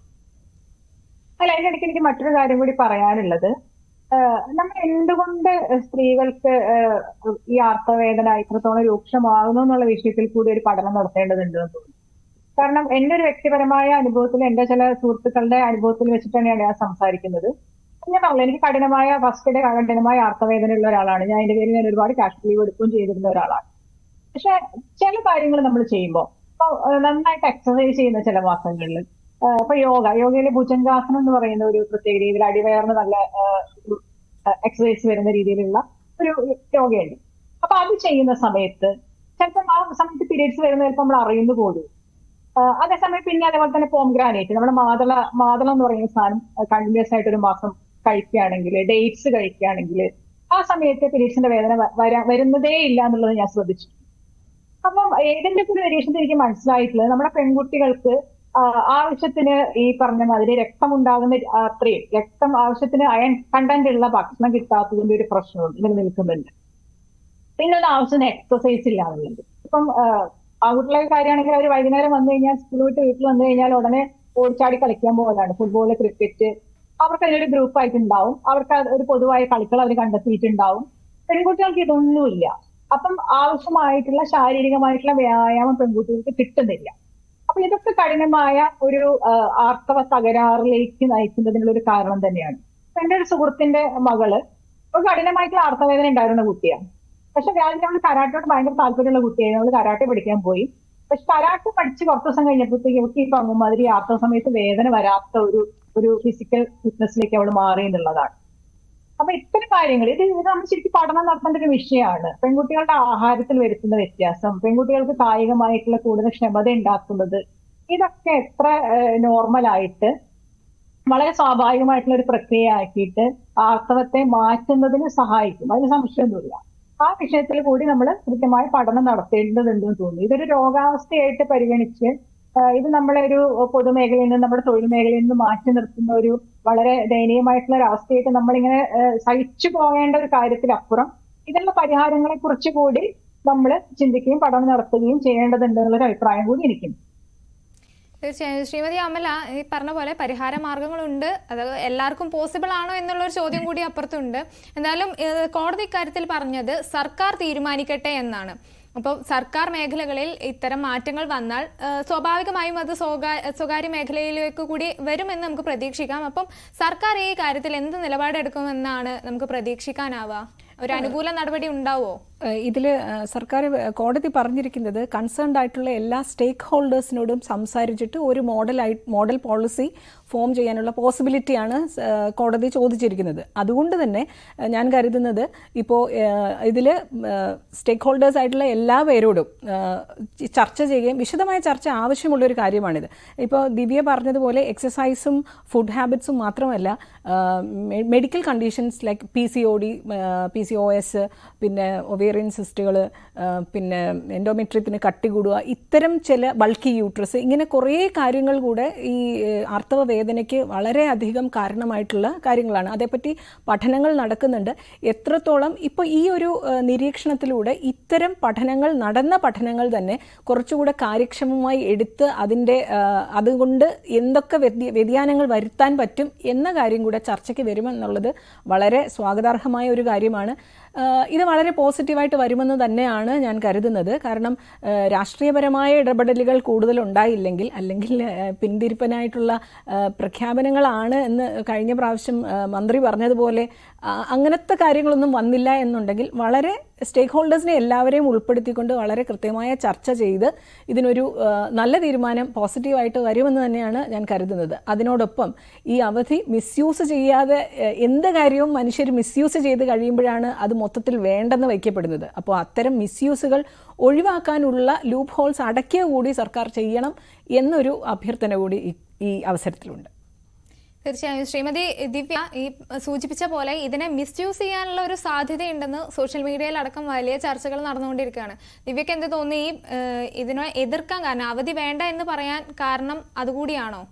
അല്ല അതിനിടയ്ക്ക് എനിക്ക് മറ്റൊരു കാര്യം കൂടി പറയാനുള്ളത് ആഹ് നമ്മൾ എന്തുകൊണ്ട് സ്ത്രീകൾക്ക് ആഹ് ഈ ആർത്തവേദന ഇത്രത്തോളം രൂക്ഷമാകുന്നു എന്നുള്ള വിഷയത്തിൽ കൂടി ഒരു പഠനം നടത്തേണ്ടതുണ്ട് എന്ന് തോന്നുന്നു കാരണം എന്റെ ഒരു വ്യക്തിപരമായ അനുഭവത്തിൽ എന്റെ ചില സുഹൃത്തുക്കളുടെ അനുഭവത്തിൽ വെച്ചിട്ട് തന്നെയാണ് ഞാൻ സംസാരിക്കുന്നത് ഞാൻ പറഞ്ഞു എനിക്ക് കഠിനമായ ഫസ്റ്റ് ഡേ കഠിനമായ ആർത്തവേദന ഉള്ള ഒരാളാണ് ഞാൻ എന്റെ പേരിൽ ഞാൻ ഒരുപാട് ക്യാഷ് ലീവ് എടുക്കുകയും ചെയ്തിരുന്ന ഒരാളാണ് പക്ഷെ ചില കാര്യങ്ങൾ നമ്മൾ ചെയ്യുമ്പോൾ ഇപ്പൊ ഏഹ് നന്നായിട്ട് എക്സസൈസ് ചെയ്യുന്ന ചില മാസങ്ങളിൽ ഏഹ് ഇപ്പൊ യോഗ യോഗയിലെ ഭുജംഗാസനം എന്ന് പറയുന്ന ഒരു പ്രത്യേക രീതിയിൽ അടിവയറിന് നല്ല എക്സസൈസ് വരുന്ന രീതിയിലുള്ള ഒരു യോഗയുണ്ട് അപ്പൊ അത് ചെയ്യുന്ന സമയത്ത് ചിലപ്പോൾ ആ സമയത്ത് പീരീഡ്സ് വരുന്ന ചിലപ്പോൾ നമ്മൾ അറിയുന്നു പോലും ആഹ് അതേസമയം പിന്നെ അതേപോലെ തന്നെ പോംഗ്രാനേറ്റ് നമ്മുടെ മാതള മാതളം എന്ന് പറയുന്ന സാധനം കണ്ടിന്യൂസ് ആയിട്ട് ഒരു മാസം കഴിക്കുകയാണെങ്കിൽ ഡേറ്റ്സ് കഴിക്കുകയാണെങ്കിൽ ആ സമയത്ത് പീരീഡ്സിന്റെ വേദന വ- വരാ- വരുന്നതേ ഇല്ല എന്നുള്ളത് ഞാൻ ശ്രദ്ധിച്ചു അപ്പം ഏതിന്റെ ഒരു നിരീക്ഷണത്തിൽ എനിക്ക് മനസ്സിലായിട്ടുള്ളത് നമ്മുടെ പെൺകുട്ടികൾക്ക് ആഹ് ആവശ്യത്തിന് ഈ പറഞ്ഞ മാതിരി രക്തം ഉണ്ടാകുന്ന അത്രയും രക്തം ആവശ്യത്തിന് അയൺ കണ്ടന്റ് ഉള്ള ഭക്ഷണം കിട്ടാത്തതിന്റെ ഒരു പ്രശ്നമുണ്ട് നിലനിൽക്കുന്നുണ്ട് പിന്നെ ഒരു ആവശ്യത്തിന് എക്സസൈസ് ഇല്ല എന്നുള്ളത് ഇപ്പം ആഹ് ആൺകുട്ടികളെ കാര്യമാണെങ്കിൽ അവർ വൈകുന്നേരം വന്നു കഴിഞ്ഞാൽ സ്കൂൾ വിട്ട് വീട്ടിൽ വന്നു കഴിഞ്ഞാൽ ഉടനെ ഓടിച്ചാടി കളിക്കാൻ പോകലാണ് ഫുട്ബോൾ ക്രിക്കറ്റ് അവർക്ക് അതിനൊരു ഗ്രൂപ്പ് ആയിട്ടുണ്ടാവും അവർക്ക് അത് ഒരു പൊതുവായ കളികൾ അവർ കണ്ടെത്തിയിട്ടുണ്ടാവും പെൺകുട്ടികൾക്ക് ഇതൊന്നുമില്ല അപ്പം ആവശ്യമായിട്ടുള്ള ശാരീരികമായിട്ടുള്ള വ്യായാമം പെൺകുട്ടികൾക്ക് കിട്ടുന്നില്ല അപ്പൊ ഇതൊക്കെ കഠിനമായ ഒരു ആഹ് ആർത്തവ തകരാറിലേക്ക് നയിക്കുന്നതിനുള്ള ഒരു കാരണം തന്നെയാണ് ഇപ്പൊ എന്റെ ഒരു സുഹൃത്തിന്റെ മകള് ഒരു കഠിനമായിട്ടുള്ള ആർത്തവേദന ഉണ്ടായിരുന്ന കുട്ടിയാണ് പക്ഷെ രാവിലെ അവള് കരാട്ടയോട് ഭയങ്കര താല്പര്യമുള്ള കുട്ടിയായിരുന്നു അവള് കരാട്ടെ പഠിക്കാൻ പോയി പക്ഷെ കരാട്ടെ പഠിച്ച് കുറച്ച് ദിവസം കഴിഞ്ഞപ്പോഴത്തേക്ക് അവൾക്ക് ഈ പറഞ്ഞ മാതിരി ആർത്തവ സമയത്ത് വേദന വരാത്ത ഒരു ഒരു ഫിസിക്കൽ ഫിറ്റ്നസിലേക്ക് അവൾ മാറി എന്നുള്ളതാണ് അപ്പൊ ഇത്തരം കാര്യങ്ങൾ ഇത് ഇത് നമ്മൾ ശരിക്കും പഠനം നടത്തേണ്ട ഒരു വിഷയമാണ് പെൺകുട്ടികളുടെ ആഹാരത്തിൽ വരുത്തുന്ന വ്യത്യാസം പെൺകുട്ടികൾക്ക് കായികമായിട്ടുള്ള കൂടുതൽ ക്ഷമത ഉണ്ടാക്കുന്നത് ഇതൊക്കെ എത്ര നോർമൽ ആയിട്ട് വളരെ സ്വാഭാവികമായിട്ടുള്ള ഒരു പ്രക്രിയ ആക്കിയിട്ട് ആർത്തവത്തെ മാറ്റുന്നതിന് സഹായിക്കും അതിന് സംശയമൊന്നുമില്ല ആ വിഷയത്തിൽ കൂടി നമ്മൾ കൃത്യമായ പഠനം നടത്തേണ്ടതുണ്ടെന്ന് തോന്നുന്നു ഇതൊരു രോഗാവസ്ഥയായിട്ട് പരിഗണിച്ച് ആഹ് ഇത് നമ്മളെ ഒരു പൊതുമേഖലയിൽ നിന്ന് നമ്മുടെ തൊഴിൽ മേഖലയിൽ നിന്ന് മാറ്റി നിർത്തുന്ന ഒരു വളരെ ദയനീയമായിട്ടുള്ള ഒരു അവസ്ഥയായിട്ട് നമ്മളിങ്ങനെ ആഹ് സഹിച്ചു പോകേണ്ട ഒരു കാര്യത്തിലപ്പുറം ഇതിനുള്ള പരിഹാരങ്ങളെ കുറിച്ച് കൂടി നമ്മൾ ചിന്തിക്കുകയും പഠനം നടത്തുകയും ചെയ്യേണ്ടതുണ്ട് എന്നുള്ളൊരു അഭിപ്രായം കൂടി എനിക്കുണ്ട് തീർച്ചയായും ശ്രീമതി അമല ഈ പറഞ്ഞ പോലെ പരിഹാര മാർഗങ്ങളുണ്ട് അത് എല്ലാവർക്കും പോസിബിൾ ആണോ എന്നുള്ള ഒരു ചോദ്യം കൂടി അപ്പുറത്തുണ്ട് എന്തായാലും ഏഹ്, കോടതി ഇക്കാര്യത്തിൽ പറഞ്ഞത് സർക്കാർ തീരുമാനിക്കട്ടെ എന്നാണ് അപ്പോൾ സർക്കാർ മേഖലകളിൽ ഇത്തരം മാറ്റങ്ങൾ വന്നാൽ ഏഹ്, സ്വാഭാവികമായും അത് സ്വകാ സ്വകാര്യ മേഖലയിലേക്ക് കൂടി വരുമെന്ന് നമുക്ക് പ്രതീക്ഷിക്കാം അപ്പം സർക്കാർ ഈ കാര്യത്തിൽ എന്ത് നിലപാടെടുക്കുമെന്നാണ് നമുക്ക് പ്രതീക്ഷിക്കാനാവുക ഒരു അനുകൂല നടപടി ഉണ്ടാവോ ഇതിൽ സർക്കാർ കോടതി പറഞ്ഞിരിക്കുന്നത് കൺസേൺഡ് ആയിട്ടുള്ള എല്ലാ സ്റ്റേക്ക് ഹോൾഡേഴ്സിനോടും സംസാരിച്ചിട്ട് ഒരു മോഡലായി മോഡൽ പോളിസി ഫോം ചെയ്യാനുള്ള പോസിബിലിറ്റിയാണ് കോടതി ചോദിച്ചിരിക്കുന്നത് അതുകൊണ്ട് തന്നെ ഏഹ്, ഞാൻ കരുതുന്നത് ഇപ്പോൾ ഇതിൽ സ്റ്റേക്ക് ഹോൾഡേഴ്സ് ആയിട്ടുള്ള എല്ലാ പേരോടും ഏഹ്, ചർച്ച ചെയ്യുകയും വിശദമായ ചർച്ച ആവശ്യമുള്ള ഒരു കാര്യമാണിത് ഇപ്പോൾ ദിവ്യ പറഞ്ഞതുപോലെ എക്സസൈസും ഫുഡ് ഹാബിറ്റ്സും മാത്രമല്ല medical conditions like P C O D P C O S പിന്നെ ഒവേ ഒവേറിയൻ സിസ്റ്റുകൾ പിന്നെ എൻഡോമെട്രിയത്തിന് കട്ടി കൂടുക ഇത്തരം ചില ബൾക്കി യൂട്രസ് ഇങ്ങനെ കുറേ കാര്യങ്ങൾ കൂടെ ഈ ഏഹ്, ആർത്തവ വേദനയ്ക്ക് വളരെയധികം കാരണമായിട്ടുള്ള കാര്യങ്ങളാണ് അതേപ്പറ്റി പഠനങ്ങൾ നടക്കുന്നുണ്ട് എത്രത്തോളം ഇപ്പോൾ ഈ ഒരു ഏഹ്, നിരീക്ഷണത്തിലൂടെ ഇത്തരം പഠനങ്ങൾ നടന്ന പഠനങ്ങൾ തന്നെ കുറച്ചുകൂടെ കാര്യക്ഷമമായി എടുത്ത് അതിൻ്റെ ഏഹ്, അതുകൊണ്ട് എന്തൊക്കെ വ്യതി- വ്യതിയാനങ്ങൾ വരുത്താൻ പറ്റും എന്ന കാര്യം കൂടെ ചർച്ചയ്ക്ക് വരുമെന്നുള്ളത് വളരെ സ്വാഗതാർഹമായ ഒരു കാര്യമാണ് ഏഹ്, ഇത് വളരെ പോസിറ്റീവായിട്ട് വരുമെന്ന് തന്നെയാണ് ഞാൻ കരുതുന്നത് കാരണം ഏഹ്, രാഷ്ട്രീയപരമായ ഇടപെടലുകൾ കൂടുതൽ ഉണ്ടായില്ലെങ്കിൽ അല്ലെങ്കിൽ ഏഹ്, പിന്തിരിപ്പനായിട്ടുള്ള ഏഹ്, പ്രഖ്യാപനങ്ങളാണ് എന്ന് കഴിഞ്ഞ പ്രാവശ്യം ഏഹ്, മന്ത്രി പറഞ്ഞതുപോലെ ആ, അങ്ങനത്തെ കാര്യങ്ങളൊന്നും വന്നില്ല എന്നുണ്ടെങ്കിൽ വളരെ സ്റ്റേക്ക് ഹോൾഡേഴ്സിനെ എല്ലാവരെയും ഉൾപ്പെടുത്തിക്കൊണ്ട് വളരെ കൃത്യമായ ചർച്ച ചെയ്ത് ഇതിനൊരു ഏഹ്, നല്ല തീരുമാനം പോസിറ്റീവായിട്ട് വരുമെന്ന് തന്നെയാണ് ഞാൻ കരുതുന്നത് അതിനോടൊപ്പം ഈ അവധി മിസ്യൂസ് ചെയ്യാതെ ഏഹ്, എന്ത് കാര്യവും മനുഷ്യർ മിസ്യൂസ് ചെയ്ത് കഴിയുമ്പോഴാണ് അത് മൊത്തത്തിൽ വേണ്ടെന്ന് വയ്ക്കപ്പെടുന്നത് അപ്പോൾ അത്തരം മിസ്യൂസുകൾ ഒഴിവാക്കാനുള്ള ലൂപ്പ് ഹോൾസ് അടയ്ക്കുക കൂടി സർക്കാർ ചെയ്യണം എന്നൊരു അഭ്യർത്ഥന കൂടി ഈ- ഈ അവസരത്തിലുണ്ട് തീർച്ചയായും ശ്രീമതി ദിവ്യ ഈ സൂചിപ്പിച്ച പോലെ ഇതിനെ മിസ്യൂസ് ചെയ്യാനുള്ള ഒരു സാധ്യതയുണ്ടെന്ന് സോഷ്യൽ മീഡിയയിൽ അടക്കം വലിയ ചർച്ചകൾ നടന്നുകൊണ്ടിരിക്കുകയാണ് ദിവ്യക്ക് എന്ത് തോന്നി ഈ ഏഹ്, ഇതിനെ എതിർക്കാൻ കാരണം അവധി വേണ്ട എന്ന് പറയാൻ കാരണം അതുകൂടിയാണോ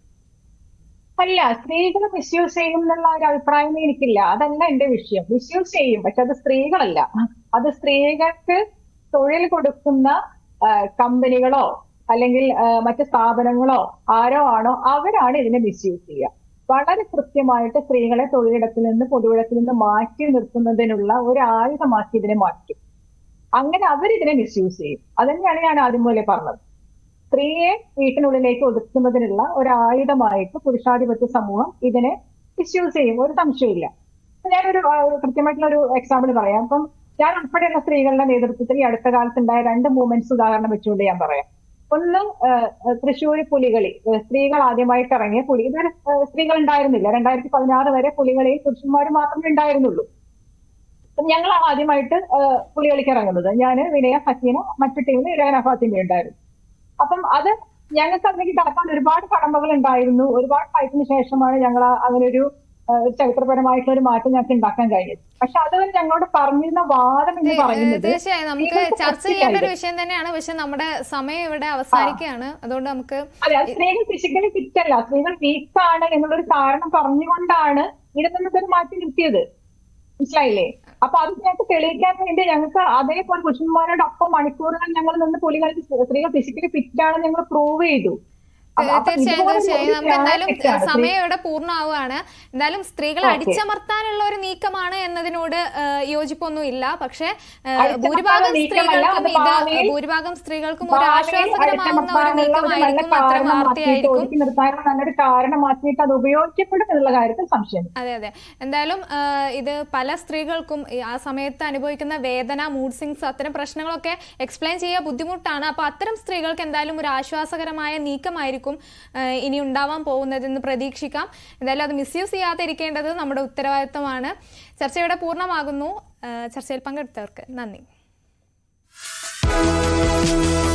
അല്ല സ്ത്രീകൾ മിസ്യൂസ് ചെയ്യും എന്നുള്ള ഒരു അഭിപ്രായം എനിക്കില്ല അതല്ല എന്റെ വിഷയം മിസ്യൂസ് ചെയ്യും പക്ഷെ അത് സ്ത്രീകളല്ല അത് സ്ത്രീകൾക്ക് തൊഴിൽ കൊടുക്കുന്ന ആ, കമ്പനികളോ അല്ലെങ്കിൽ ആ, മറ്റ് സ്ഥാപനങ്ങളോ ആരോ ആണോ അവരാണ് ഇതിനെ മിസ്യൂസ് ചെയ്യുക വളരെ കൃത്യമായിട്ട് സ്ത്രീകളെ തൊഴിലിടത്തിൽ നിന്ന് പൊതുവിടത്തിൽ നിന്ന് മാറ്റി നിർത്തുന്നതിനുള്ള ഒരു ആയുധമാക്കി ഇതിനെ മാറ്റും അങ്ങനെ അവരിതിനെ മിസ്യൂസ് ചെയ്യും അതന്നെയാണ് ഞാൻ ആദ്യം പോലെ പറഞ്ഞത് സ്ത്രീയെ വീട്ടിനുള്ളിലേക്ക് ഒതുക്കുന്നതിനുള്ള ഒരു ആയുധമായിട്ട് പുരുഷാധിപത്യ സമൂഹം ഇതിനെ മിസ്യൂസ് ചെയ്യും ഒരു സംശയമില്ല ഇപ്പൊ ഞാനൊരു ആ, ഒരു കൃത്യമായിട്ടുള്ള ഒരു എക്സാമ്പിൾ പറയാം അപ്പം ഞാൻ ഉൾപ്പെടെയുള്ള സ്ത്രീകളുടെ നേതൃത്വത്തിൽ ഈ അടുത്ത കാലത്തുണ്ടായ രണ്ട് മൂവ്മെന്റ്സ് ഉദാഹരണം വെച്ചുകൊണ്ട് ഞാൻ പറയാം ഒന്ന് തൃശ്ശൂർ പുലികളി ഏഹ് സ്ത്രീകൾ ആദ്യമായിട്ട് ഇറങ്ങിയ പുലി ഇതൊരു ഏഹ് സ്ത്രീകൾ ഉണ്ടായിരുന്നില്ല രണ്ടായിരത്തി പതിനാറ് വരെ പുലികളിയിൽ പുരുഷന്മാർ മാത്രമേ ഉണ്ടായിരുന്നുള്ളൂ അപ്പം ഞങ്ങളാണ് ആദ്യമായിട്ട് ഏഹ് പുലികളിക്ക് ഇറങ്ങുന്നത് ഞാൻ വിനയ ഹസീന മറ്റു ടീമിൽ ഇരകന ഫാത്തിമ ഉണ്ടായിരുന്നു അപ്പം അത് ഞങ്ങൾക്ക് അതിലേക്ക് കടക്കാൻ ഒരുപാട് കടമ്പകൾ ഉണ്ടായിരുന്നു ഒരുപാട് ഫൈറ്റിന് ശേഷമാണ് ഞങ്ങൾ ആ അങ്ങനെ ഒരു ഏഹ്, ഒരു ചരിത്രപരമായിട്ടുള്ള ഒരു മാറ്റം ഞങ്ങൾക്ക് ഉണ്ടാക്കാൻ കഴിഞ്ഞത് പക്ഷെ അത് ഞങ്ങളോട് പറഞ്ഞിരുന്ന വാദം എന്ന് പറയുന്നത് തീർച്ചയായും നമുക്ക് സ്ത്രീകൾക്ക് ചർച്ച ചെയ്യേണ്ട ഒരു പ്രത്യേകത. വിഷയം തന്നെയാണ് പക്ഷെ നമ്മുടെ സമയം ഇവിടെ അവസാനിക്കുകയാണ് അതുകൊണ്ട് നമുക്ക് അതെ അത് സ്ത്രീകൾ ഫിസിക്കലി ഫിറ്റ് അല്ല സ്ത്രീകൾ വീക്ക് ആണ് എന്നുള്ളൊരു കാരണം പറഞ്ഞുകൊണ്ടാണ് ഇതിൽ നിന്നൊരു മാറ്റം കിട്ടിയത് മനസ്സിലായില്ലേ അപ്പൊ അത് ഞങ്ങൾക്ക് തെളിയിക്കാൻ വേണ്ടി ഞങ്ങൾക്ക് അതേപോലെ പുരുഷന്മാരോടൊപ്പം മണിക്കൂറുകൾ ഞങ്ങൾ നിന്ന് പുലികളിൽ സ്ത്രീകൾ ഫിസിക്കലി ഫിറ്റ് ആണെന്ന് ഞങ്ങൾ പ്രൂവ് ചെയ്തു അപ്പൊ- അപ്പൊ തീർച്ചയായും ഇതുപോലെ തീർച്ചയായും ഒരു നമുക്ക് എന്തായാലും തെറ്റാണ്. സ്ത്രീ- സമയം ഇവിടെ പൂർണ്ണമാവുകയാണ് എന്തായാലും സ്ത്രീകളെ Okay. അടിച്ചമർത്താനുള്ള ഒരു നീക്കമാണ് എന്നതിനോട് ഏഹ്, യോജിപ്പൊന്നും ഇല്ല പക്ഷേ ഏഹ്, അടിച്ചമർത്താനുള്ള ഭൂരിഭാഗം നീക്കമല്ല, സ്ത്രീകൾക്കും അത് ഇത് ഭാവിയിൽ- ഭൂരിഭാഗം സ്ത്രീകൾക്കും ഒരു ഭാവിയിൽ ആശ്വാസകരമാവുന്ന ഒരു അടിച്ചമർത്താനുള്ള ഒരു നല്ല നീക്കമായിരിക്കും അത്ര കാരണമാക്കിയിട്ട് വാർത്തയായിരിക്കും ഒതുക്കി നിർത്താനുള്ള നല്ലൊരു കാരണമാക്കിയിട്ട് അത് ഉപയോഗിക്കപ്പെടും എന്നുള്ള കാര്യത്തിൽ സംശയം അതെ അതെ എന്തായാലും ആ, ഇത് പല സ്ത്രീകൾക്കും ഈ ആ സമയത്ത് അനുഭവിക്കുന്ന വേദന മൂഡ് സിങ്സ് അത്തരം പ്രശ്നങ്ങളൊക്കെ എക്സ്പ്ലെയിൻ ചെയ്യാൻ ബുദ്ധിമുട്ടാണ് അപ്പോൾ അത്തരം സ്ത്രീകൾക്ക് എന്തായാലും ഒരു ആശ്വാസകരമായ നീക്കമായിരിക്കും ആ, ഇനി ഉണ്ടാവാൻ പോകുന്നതെന്ന് പ്രതീക്ഷിക്കാം എന്തായാലും അത് മിസ്യൂസ് ചെയ്യാതിരിക്കേണ്ടത് നമ്മുടെ ഉത്തരവാദിത്തമാണ് ചർച്ച ഇവിടെ പൂർണ്ണമാകുന്നു ആ, ചർച്ചയിൽ പങ്കെടുത്തവർക്ക് നന്ദി